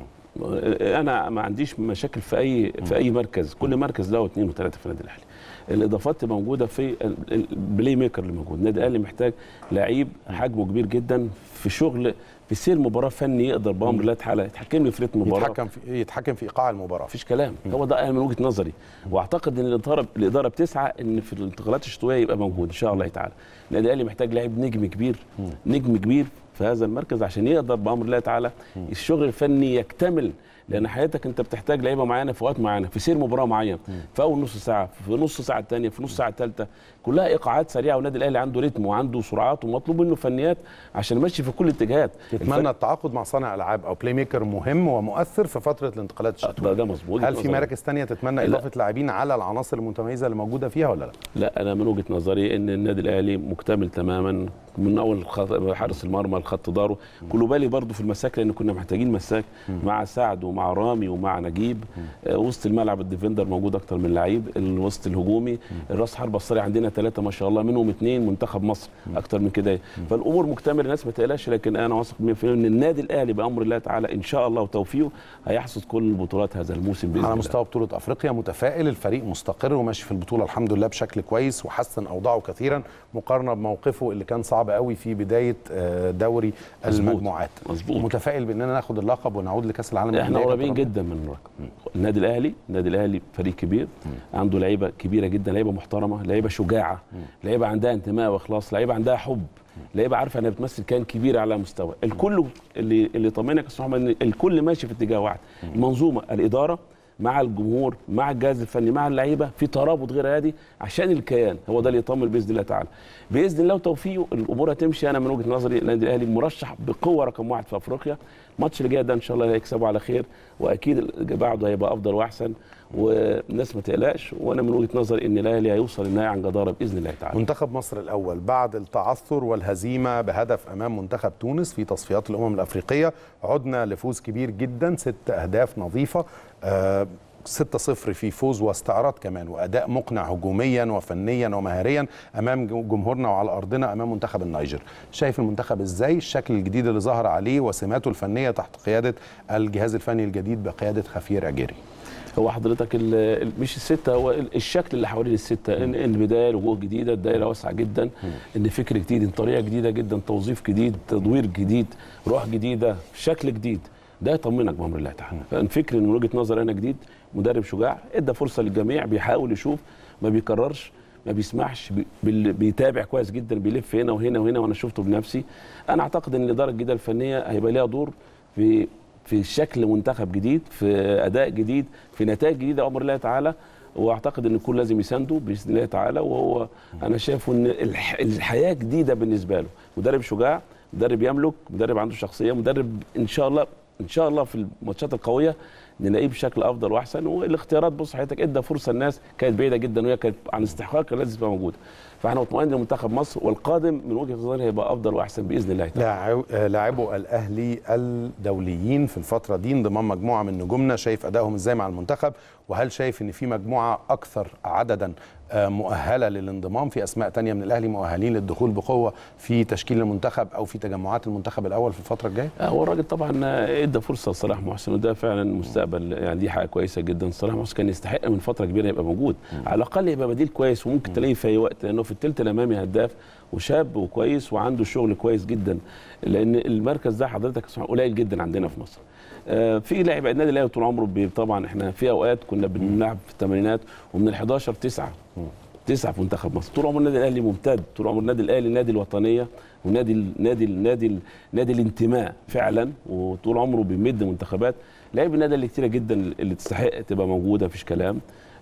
انا ما عنديش مشاكل في اي في اي مركز كل مركز له اثنين وثلاثه في النادي الاهلي الاضافات تبقى موجوده في ال- ال- البلاي ميكر اللي موجود النادي الاهلي محتاج لعيب حجمه كبير جدا في شغل في سير مباراه فني يقدر بامر الله تعالى يتحكم لي في رتم المباراه يتحكم في يتحكم في ايقاع المباراه مفيش كلام هو ده أنا من وجهه نظري واعتقد ان الاداره الاداره بتسعى ان في الانتقالات الشتويه يبقى موجود ان شاء الله تعالى النادي الاهلي محتاج لاعب نجم كبير نجم كبير في هذا المركز عشان يقدر بامر الله تعالى الشغل الفني يكتمل لان حياتك انت بتحتاج لعيبه معينه في وقت معين في سير مباراه معين في اول نص ساعه في نص ساعه الثانيه في نص ساعه الثالثه كلها ايقاعات سريعه والنادي الاهلي عنده رتم وعنده سرعات ومطلوب منه فنيات عشان يمشي في كل الاتجاهات يتمنى التعاقد مع صانع العاب او بلاي ميكر مهم ومؤثر في فتره الانتقالات الشتويه ده, ده مظبوط هل في مراكز تانية تتمنى لا. اضافه لاعبين على العناصر المتميزه اللي موجوده فيها ولا لا لا انا من وجهه نظري ان النادي الاهلي مكتمل تماما من اول خط- حارس المرمى الخط داره كله بالي برضو في المساك لان كنا محتاجين مساك مع سعد ومع رامي ومع نجيب آه، وسط الملعب الديفندر موجود اكتر من لعيب الوسط الهجومي الراس حربه الصريح عندنا ثلاثه ما شاء الله منهم اثنين منتخب مصر اكتر من كده فالامور مكتمله الناس ما تقلقش لكن انا واثق 100% ان النادي الاهلي بامر الله تعالى ان شاء الله وتوفيقه هيحصد كل البطولات هذا الموسم باذن على الله مستوى بطولة أفريقيا متفائل الفريق مستقر وماشي في البطولة الحمد لله بشكل كويس وحسن أوضاعه كثيرا مقارنة بموقفه اللي كان صعب قوي في بداية آه، دوري مظبوط. المجموعات مظبوط. متفائل بأننا ناخد اللقب ونعود لكأس العالم احنا للأندية قريبين كابتن جدا من الرقم النادي الاهلي النادي الاهلي فريق كبير عنده لعيبه كبيره جدا لعيبه محترمه لعيبه شجاعه لعيبه عندها انتماء واخلاص لعيبه عندها حب لعيبه عارفه انها بتمثل كيان كبير على مستوى الكل اللي اللي طمنك يا استاذ محمد ان الكل ماشي في اتجاه واحد المنظومه الاداره مع الجمهور مع الجهاز الفني مع اللعيبه في ترابط غير عادي عشان الكيان هو ده اللي يطمن باذن الله تعالى باذن الله وتوفيقه الامور هتمشي انا من وجهه نظري النادي الاهلي مرشح بقوه رقم واحد في افريقيا الماتش اللي جاي ده ان شاء الله هيكسبوا على خير واكيد اللي بعده هيبقى افضل واحسن والناس ما تقلقش وانا من وجهه نظري ان الاهلي هيوصل النهائي عن جداره باذن الله تعالى منتخب مصر الأول بعد التعثر والهزيمة بهدف أمام منتخب تونس في تصفيات الأمم الأفريقية عدنا لفوز كبير جدا ست أهداف نظيفة آه 6-0 في فوز واستعراض كمان واداء مقنع هجوميا وفنيا ومهاريا امام جمهورنا وعلى ارضنا امام منتخب النيجر شايف المنتخب ازاي الشكل الجديد اللي ظهر عليه وسماته الفنيه تحت قياده الجهاز الفني الجديد بقياده خفير اجيري هو حضرتك ال- ال- مش السته هو ال- الشكل اللي حوالين السته ان إن البدايه وجوه جديده الدائره واسعه جدا ان فكر جديد ان طريقه جديده جدا توظيف جديد تدوير جديد روح جديده شكل جديد ده يطمنك بامر الله تعالى فالفكر ان من وجهه نظر انا جديد مدرب شجاع ادى فرصه للجميع بيحاول يشوف ما بيكررش ما بيسمحش بي- بال- بيتابع كويس جدا بيلف هنا وهنا وهنا وانا شفته بنفسي انا اعتقد ان الاداره الجديده الفنيه هيبقى ليها دور في في شكل منتخب جديد في اداء جديد في نتائج جديده امر الله تعالى واعتقد ان الكل لازم يسانده باذن الله تعالى وهو انا شايف ان الح- الحياه جديده بالنسبه له مدرب شجاع مدرب يملك مدرب عنده شخصيه مدرب ان شاء الله ان شاء الله في الماتشات القويه نلاقيه بشكل افضل واحسن والاختيارات بص حضرتك ادى فرصه الناس كانت بعيده جدا وهي كانت عن استحقاق كان لازم تبقى موجوده فاحنا مطمئنين لمنتخب مصر والقادم من وجهه نظري هيبقى افضل واحسن باذن الله تعالى لاعب- آه، لاعبو الاهلي الدوليين في الفتره دي انضمام مجموعه من نجومنا شايف ادائهم ازاي مع المنتخب وهل شايف ان في مجموعه اكثر عددا آه، مؤهله للانضمام في اسماء تانية من الاهلي مؤهلين للدخول بقوه في تشكيل المنتخب او في تجمعات المنتخب الاول في الفتره الجايه هو الراجل طبعا ادى فرصه لصلاح محسن وده فعلا مستقبل يعني دي حاجه كويسه جدا صلاح محسن كان يستحق من فتره كبيره يبقى موجود على الاقل يبقى بديل كويس وممكن تلاقيه في اي وقت لانه في الثلث الامامي هداف وشاب وكويس وعنده شغل كويس جدا لان المركز ده حضرتك قليل جدا عندنا في مصر آه، في لاعب النادي الاهلي طول عمره بي- طبعا احنا في اوقات كنا بنلعب في الثمانينات ومن ال 11 9 تسعه في منتخب مصر طول عمر النادي الاهلي ممتد طول عمر النادي الاهلي نادي الوطنيه ونادي ال- نادي ال- نادي ال- نادي الانتماء فعلا وطول عمره بيمد منتخبات لعيب النادي اللي كتيره جدا اللي تستحق تبقى موجوده مفيش كلام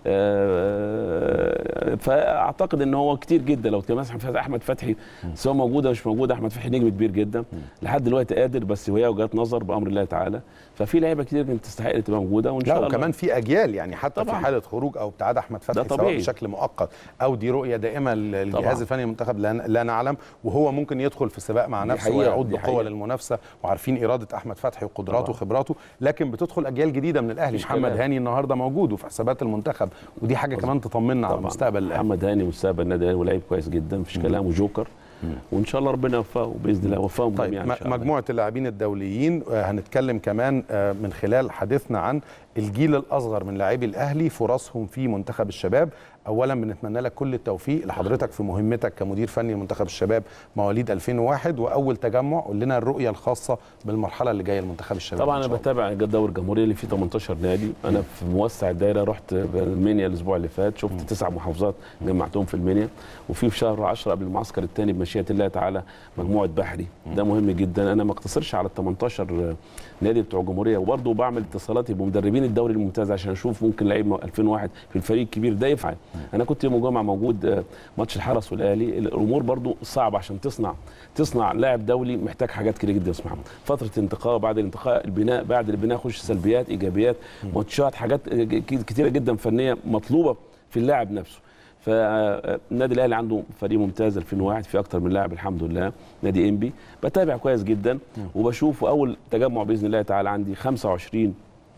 آه، فاعتقد ان هو كتير جدا لو كان مثلا احمد فتحي سواء موجود او مش موجود احمد فتحي نجم كبير جدا لحد دلوقتي قادر بس وهي وجهات نظر بامر الله تعالى ففي لعيبه كتير كانت تستحق تبقى موجوده وان لا شاء الله وكمان في اجيال يعني حتى طبعاً. في حاله خروج او ابتعاد احمد فتحي سواء طبيعي. بشكل مؤقت او دي رؤيه دائمه للجهاز طبعاً. الفني المنتخب لا, لا نعلم وهو ممكن يدخل في سباق مع دي نفسه حقيقة، ويعود دي بقوه حقيقة. للمنافسه وعارفين اراده احمد فتحي وقدراته طبعاً. وخبراته لكن بتدخل اجيال جديده من الاهلي مفيش محمد كلام. هاني النهارده موجود وفي حسابات المنتخب ودي حاجه كمان تطمنا على طبعاً. مستقبل الاهلي محمد هاني مستقبل النادي الاهلي ولاعيب كويس جدا مفيش كلام وجوكر وان شاء الله ربنا يوفقه باذن الله يوفقهم طيب جميعا إن شاء م- الله. مجموعه اللاعبين الدوليين آه، هنتكلم كمان آه، من خلال حديثنا عن الجيل الاصغر من لاعبي الاهلي فرصهم في منتخب الشباب اولا بنتمنى لك كل التوفيق لحضرتك في مهمتك كمدير فني لمنتخب الشباب مواليد 2001 واول تجمع قول لنا الرؤيه الخاصه بالمرحله اللي جايه لمنتخب الشباب طبعا إن انا شاء الله. بتابع الدوري الجمهوري اللي فيه 18 نادي انا في موسع الدايره رحت المنيا الاسبوع اللي فات شفت تسع محافظات جمعتهم في المنيا وفي في شهر 10 قبل المعسكر الثاني بمشيئه الله تعالى مجموعه بحري ده مهم جدا انا ما اقتصرش على ال 18 نادي بتوع الجمهوريه وبرضه بعمل اتصالاتي بمدربين الدوري الممتاز عشان اشوف ممكن لعيب 2001 في الفريق الكبير ده يفعل انا كنت يوم الجمعه موجود آه، ماتش الحرس والاهلي الامور برضه صعبه عشان تصنع تصنع لاعب دولي محتاج حاجات كتير جدا يا أستاذ محمد فتره انتقاء بعد الانتقاء البناء بعد البناء خش سلبيات ايجابيات ماتشات حاجات كتيره جدا فنيه مطلوبه في اللاعب نفسه فالنادي الاهلي عنده فريق ممتاز 2001 في اكتر من لاعب الحمد لله نادي انبي بتابع كويس جدا وبشوف اول تجمع باذن الله تعالى عندي 25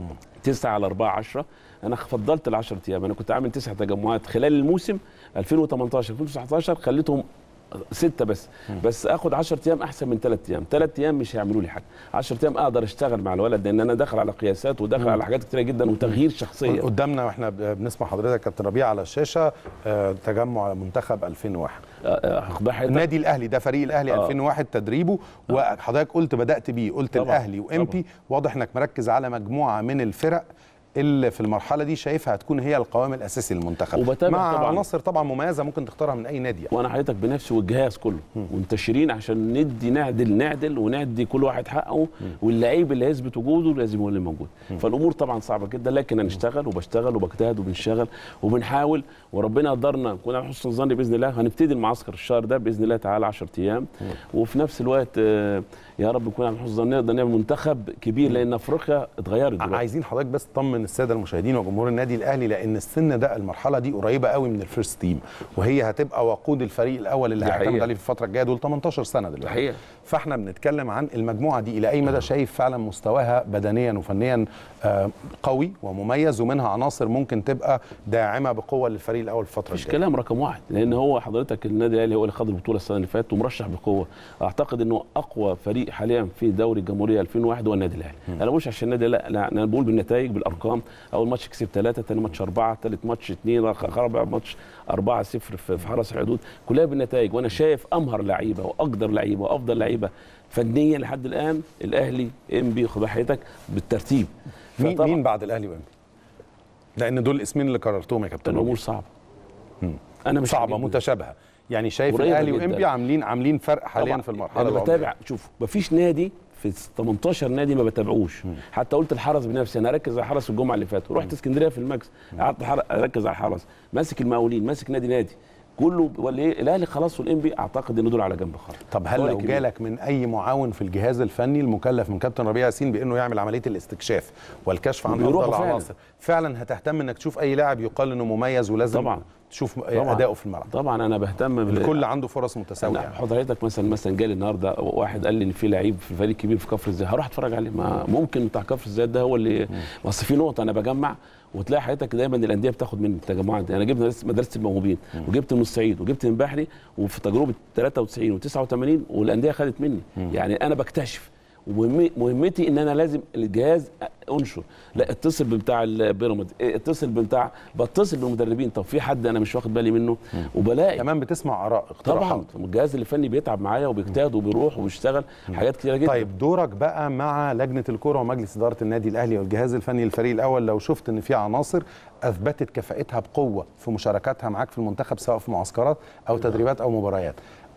9 على 4 10 انا فضلت ال 10 ايام انا كنت عامل تسع تجمعات خلال الموسم 2018 2019 خليتهم ستة بس بس اخد 10 ايام احسن من 3 ايام 3 ايام مش هيعملوا لي حاجه 10 ايام اقدر اشتغل مع الولد لان انا داخل على قياسات وداخل على حاجات كتيره جدا وتغيير شخصيه قدامنا واحنا ب- بنسمع حضرتك كابتن ربيع على الشاشه آه، تجمع منتخب 2001 آه، آه، أخبار حضرتك؟ النادي الاهلي ده فريق الاهلي آه. 2001 تدريبه وحضرتك قلت بدات بيه قلت طبعاً، الاهلي وامبي واضح انك مركز على مجموعه من الفرق اللي في المرحله دي شايفها هتكون هي القوام الاساسي للمنتخب وبتابع مع طبعاً. عناصر طبعا مميزه ممكن تختارها من اي نادي يعني. وانا حضرتك بنفسي والجهاز كله منتشرين عشان ندي نعدل نعدل وندي كل واحد حقه واللعيب اللي هيثبت وجوده لازم هو اللي موجود فالامور طبعا صعبه جدا لكن هنشتغل وبشتغل وبجتهد وبنشتغل وبنحاول وربنا قدرنا نكون على حسن الظن باذن الله هنبتدي المعسكر الشهر ده باذن الله تعالى 10 ايام وفي نفس الوقت آه، يا رب نكون على حسن الظن نقدر نعمل منتخب كبير لان افريقيا اتغيرت دلوقتي عايزين حضرتك بس تطمن الساده المشاهدين وجمهور النادي الاهلي لان السن ده المرحله دي قريبه قوي من الفيرست تيم وهي هتبقى وقود الفريق الاول اللي دي هيعتمد حقيقة. عليه في الفتره الجايه دول 18 سنه دلوقتي حقيقة. فاحنا بنتكلم عن المجموعه دي الى اي مدى شايف فعلا مستواها بدنيا وفنيا آه، قوي ومميز ومنها عناصر ممكن تبقى داعمه بقوه للفريق الاول في الفتره مفيش الجايه كلام رقم واحد لان هو حضرتك النادي الاهلي هو اللي خد البطوله السنه اللي فاتت ومرشح بقوه اعتقد انه اقوى فريق حاليا في دوري الجمهوريه 2001 هو النادي الاهلي انا مش عشان النادي لا, لا انا بقول بالنتائج بالارقام اول ماتش كسب ثلاثه ثاني ماتش اربعه ثالث ماتش اثنين رابع ماتش 4 0 في في حرس الحدود كلها بالنتائج وانا شايف امهر لعيبه واقدر لعيبه وافضل لعيبه فنيا لحد الان الاهلي انبي خد حياتك بالترتيب مين فطبعاً مين بعد الاهلي وامبي لان دول الاسمين اللي كررتهم يا كابتن الامور ربيع. صعبه انا مش صعبه عاجبني. متشابهه يعني شايف قريبة الاهلي جداً. وامبي عاملين عاملين فرق حاليا طبعاً. في المرحله انا العمرية. بتابع شوف مفيش نادي في 18 نادي ما بتابعوش حتى قلت الحرس بنفسي انا اركز على الحرس الجمعه اللي فاتت ورحت اسكندريه في الماكس قعدت حر- اركز على الحرس ماسك المقاولين ماسك نادي نادي كله ولا ايه الاهلي خلاص والانبي اعتقد ان دول على جنب خالص طب هل فرق لو كبير. جالك من اي معاون في الجهاز الفني المكلف من كابتن ربيع ياسين بانه يعمل عمليه الاستكشاف والكشف عن وبيروحوا افضل فعلاً. العناصر فعلا هتهتم انك تشوف اي لاعب يقال انه مميز ولازم طبعاً. تشوف طبعاً. اداؤه في الملعب طبعا انا بهتم بال- الكل عنده فرص متساويه أنا يعني. حضرتك مثلا مثلا جالي النهارده واحد قال لي ان في لعيب في الفريق الكبير في كفر الزيات هروح اتفرج عليه ما ممكن بتاع كفر الزيات ده هو اللي ما اصل في نقطه انا بجمع وتلاقي حضرتك دايما الانديه بتاخد من التجمعات دي انا جبت مدرسه مدرسه الموهوبين وجبت من الصعيد وجبت من بحري وفي تجربه 93 و89 والانديه خدت مني يعني انا بكتشف ومهمي- مهمتي ان انا لازم الجهاز انشر لا اتصل بتاع البيراميدز اتصل بتاع بتصل بالمدربين طب في حد انا مش واخد بالي منه وبلاقي كمان بتسمع اراء طبعا اقتراحات الجهاز الفني بيتعب معايا وبيجتهد وبيروح وبيشتغل حاجات كتيره جدا طيب دورك بقى مع لجنه الكره ومجلس اداره النادي الاهلي والجهاز الفني للفريق الاول لو شفت ان في عناصر اثبتت كفاءتها بقوه في مشاركاتها معاك في المنتخب سواء في معسكرات او تدريبات او مباريات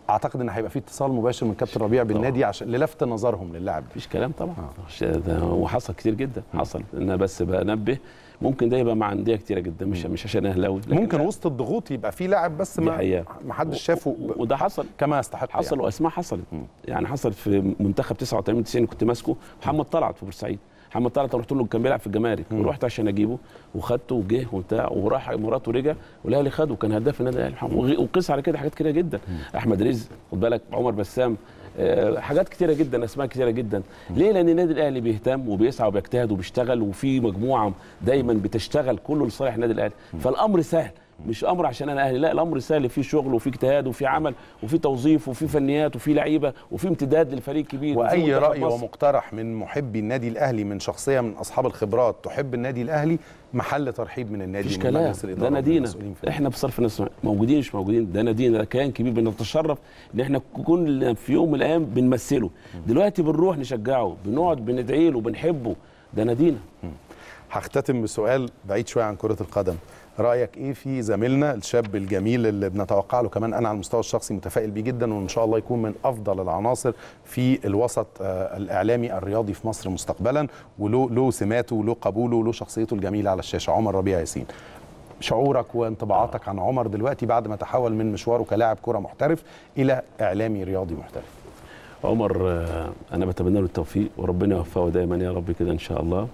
اعتقد ان هيبقى في اتصال مباشر من كابتن ربيع بالنادي عشان للفت نظرهم للاعب مفيش كلام طبعا مش- ده وحصل كتير جدا حصل انا بس بنبه ممكن ده يبقى مع انديه كتيره جدا مش مش عشان اهلاوي لكن ممكن لا، وسط الضغوط يبقى في لاعب بس دي ما حقيقة. ما حدش شافه ب- وده حصل كما يستحق حصل يعني. واسماء حصلت يعني حصل في منتخب 89 90 كنت ماسكه محمد طلعت في بورسعيد محمد طلعت رحت له كان بيلعب في الجمارك ورحت عشان اجيبه وخدته وجه وبتاع وراح الامارات ورجع والاهلي خده كان هداف النادي الاهلي محمد. وغ- وقيس على كده حاجات كتيره جدا احمد رزق خد بالك عمر بسام آه، حاجات كتيره جدا اسماء كتيره جدا ليه لان النادي الاهلي بيهتم وبيسعى وبيجتهد وبيشتغل وفي مجموعه دايما بتشتغل كله لصالح النادي الاهلي فالامر سهل مش امر عشان انا اهلي لا الامر سهل فيه شغل وفيه اجتهاد وفيه عمل وفيه توظيف وفيه فنيات وفيه لعيبه وفيه امتداد للفريق الكبير وفيه واي منتخب راي مصر. ومقترح من محبي النادي الاهلي من شخصيه من اصحاب الخبرات تحب النادي الاهلي محل ترحيب من النادي مفيش من كلام مجلس الإدارة ده ومن نادينا المسؤولين في احنا بصرف الناس موجودين مش موجودين ده نادينا ده كيان كبير بنتشرف ان احنا كنا في يوم من الايام بنمثله دلوقتي بنروح نشجعه بنقعد بندعي له بنحبه ده نادينا هختتم بسؤال بعيد شويه عن كره القدم رايك ايه في زميلنا الشاب الجميل اللي بنتوقع له كمان انا على المستوى الشخصي متفائل بيه جدا وان شاء الله يكون من افضل العناصر في الوسط آه، الاعلامي الرياضي في مصر مستقبلا وله له سماته وله قبوله وله شخصيته الجميله على الشاشه عمر ربيع ياسين شعورك وانطباعاتك عن عمر دلوقتي بعد ما تحول من مشواره كلاعب كره محترف الى اعلامي رياضي محترف عمر آه، انا بتمنى له التوفيق وربنا يوفقه دايما يا رب كده ان شاء الله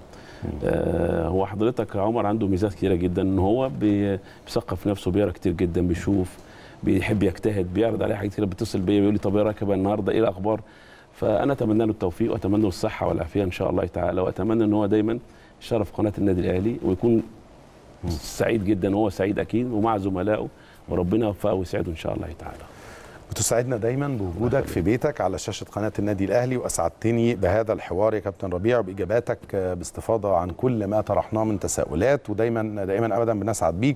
آه، هو حضرتك عمر عنده ميزات كتيره جدا ان هو بي- بيثقف نفسه بيقرا كتير جدا بيشوف بيحب يجتهد بيعرض عليه حاجات كتير بيتصل بيا بيقول لي طب ايه رايك بقى النهارده ايه الاخبار فانا اتمنى له التوفيق واتمنى له الصحه والعافيه ان شاء الله تعالى واتمنى ان هو دايما يشرف قناه النادي الاهلي ويكون سعيد جدا وهو سعيد اكيد ومع زملائه وربنا يوفقه ويسعده ان شاء الله تعالى بتسعدنا دايما بوجودك في بيتك على شاشه قناه النادي الاهلي واسعدتني بهذا الحوار يا كابتن ربيع وباجاباتك آه، باستفاضه عن كل ما طرحناه من تساؤلات ودايما دائما ابدا بنسعد بيك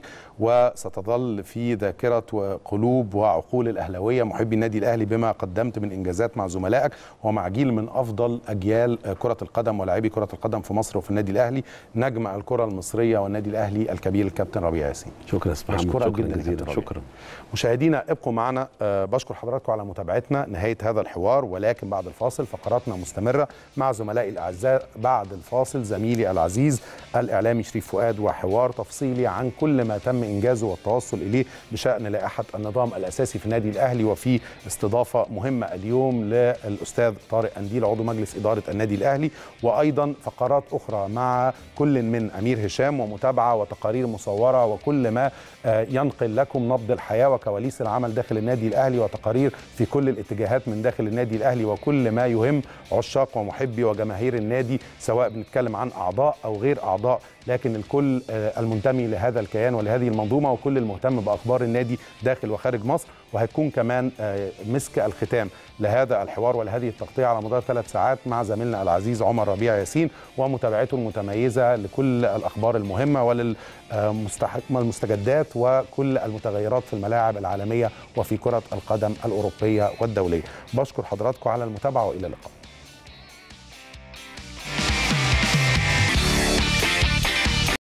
وستظل في ذاكره وقلوب وعقول الاهلاويه محبي النادي الاهلي بما قدمت من انجازات مع زملائك ومع جيل من افضل اجيال آه، كره القدم ولاعبي كره القدم في مصر وفي النادي الاهلي نجم الكره المصريه والنادي الاهلي الكبير الكابتن ربيع ياسين شكرا يا أستاذ محمد بشكرك شكرا جدا يا جزيلا كابتن ربيع. شكرا مشاهدينا ابقوا معنا آه، بشكر حضراتكم على متابعتنا نهايه هذا الحوار ولكن بعد الفاصل فقراتنا مستمره مع زملائي الاعزاء بعد الفاصل زميلي العزيز الاعلامي شريف فؤاد وحوار تفصيلي عن كل ما تم انجازه والتوصل اليه بشان لائحه النظام الاساسي في النادي الاهلي وفي استضافه مهمه اليوم للاستاذ طارق انديل عضو مجلس اداره النادي الاهلي وايضا فقرات اخرى مع كل من امير هشام ومتابعه وتقارير مصوره وكل ما آه، ينقل لكم نبض الحياه وكواليس العمل داخل النادي الاهلي وتقارير في كل الاتجاهات من داخل النادي الاهلي وكل ما يهم عشاق ومحبي وجماهير النادي سواء بنتكلم عن اعضاء او غير اعضاء لكن الكل آه، المنتمي لهذا الكيان ولهذه المنظومه وكل المهتم باخبار النادي داخل وخارج مصر وهتكون كمان آه، مسك الختام لهذا الحوار ولهذه التغطيه على مدار ثلاث ساعات مع زميلنا العزيز عمر ربيع ياسين ومتابعته المتميزه لكل الاخبار المهمه وللمستجدات وكل المتغيرات في الملاعب العالميه وفي كره القدم الاوروبيه والدوليه. بشكر حضراتكم على المتابعه والى اللقاء.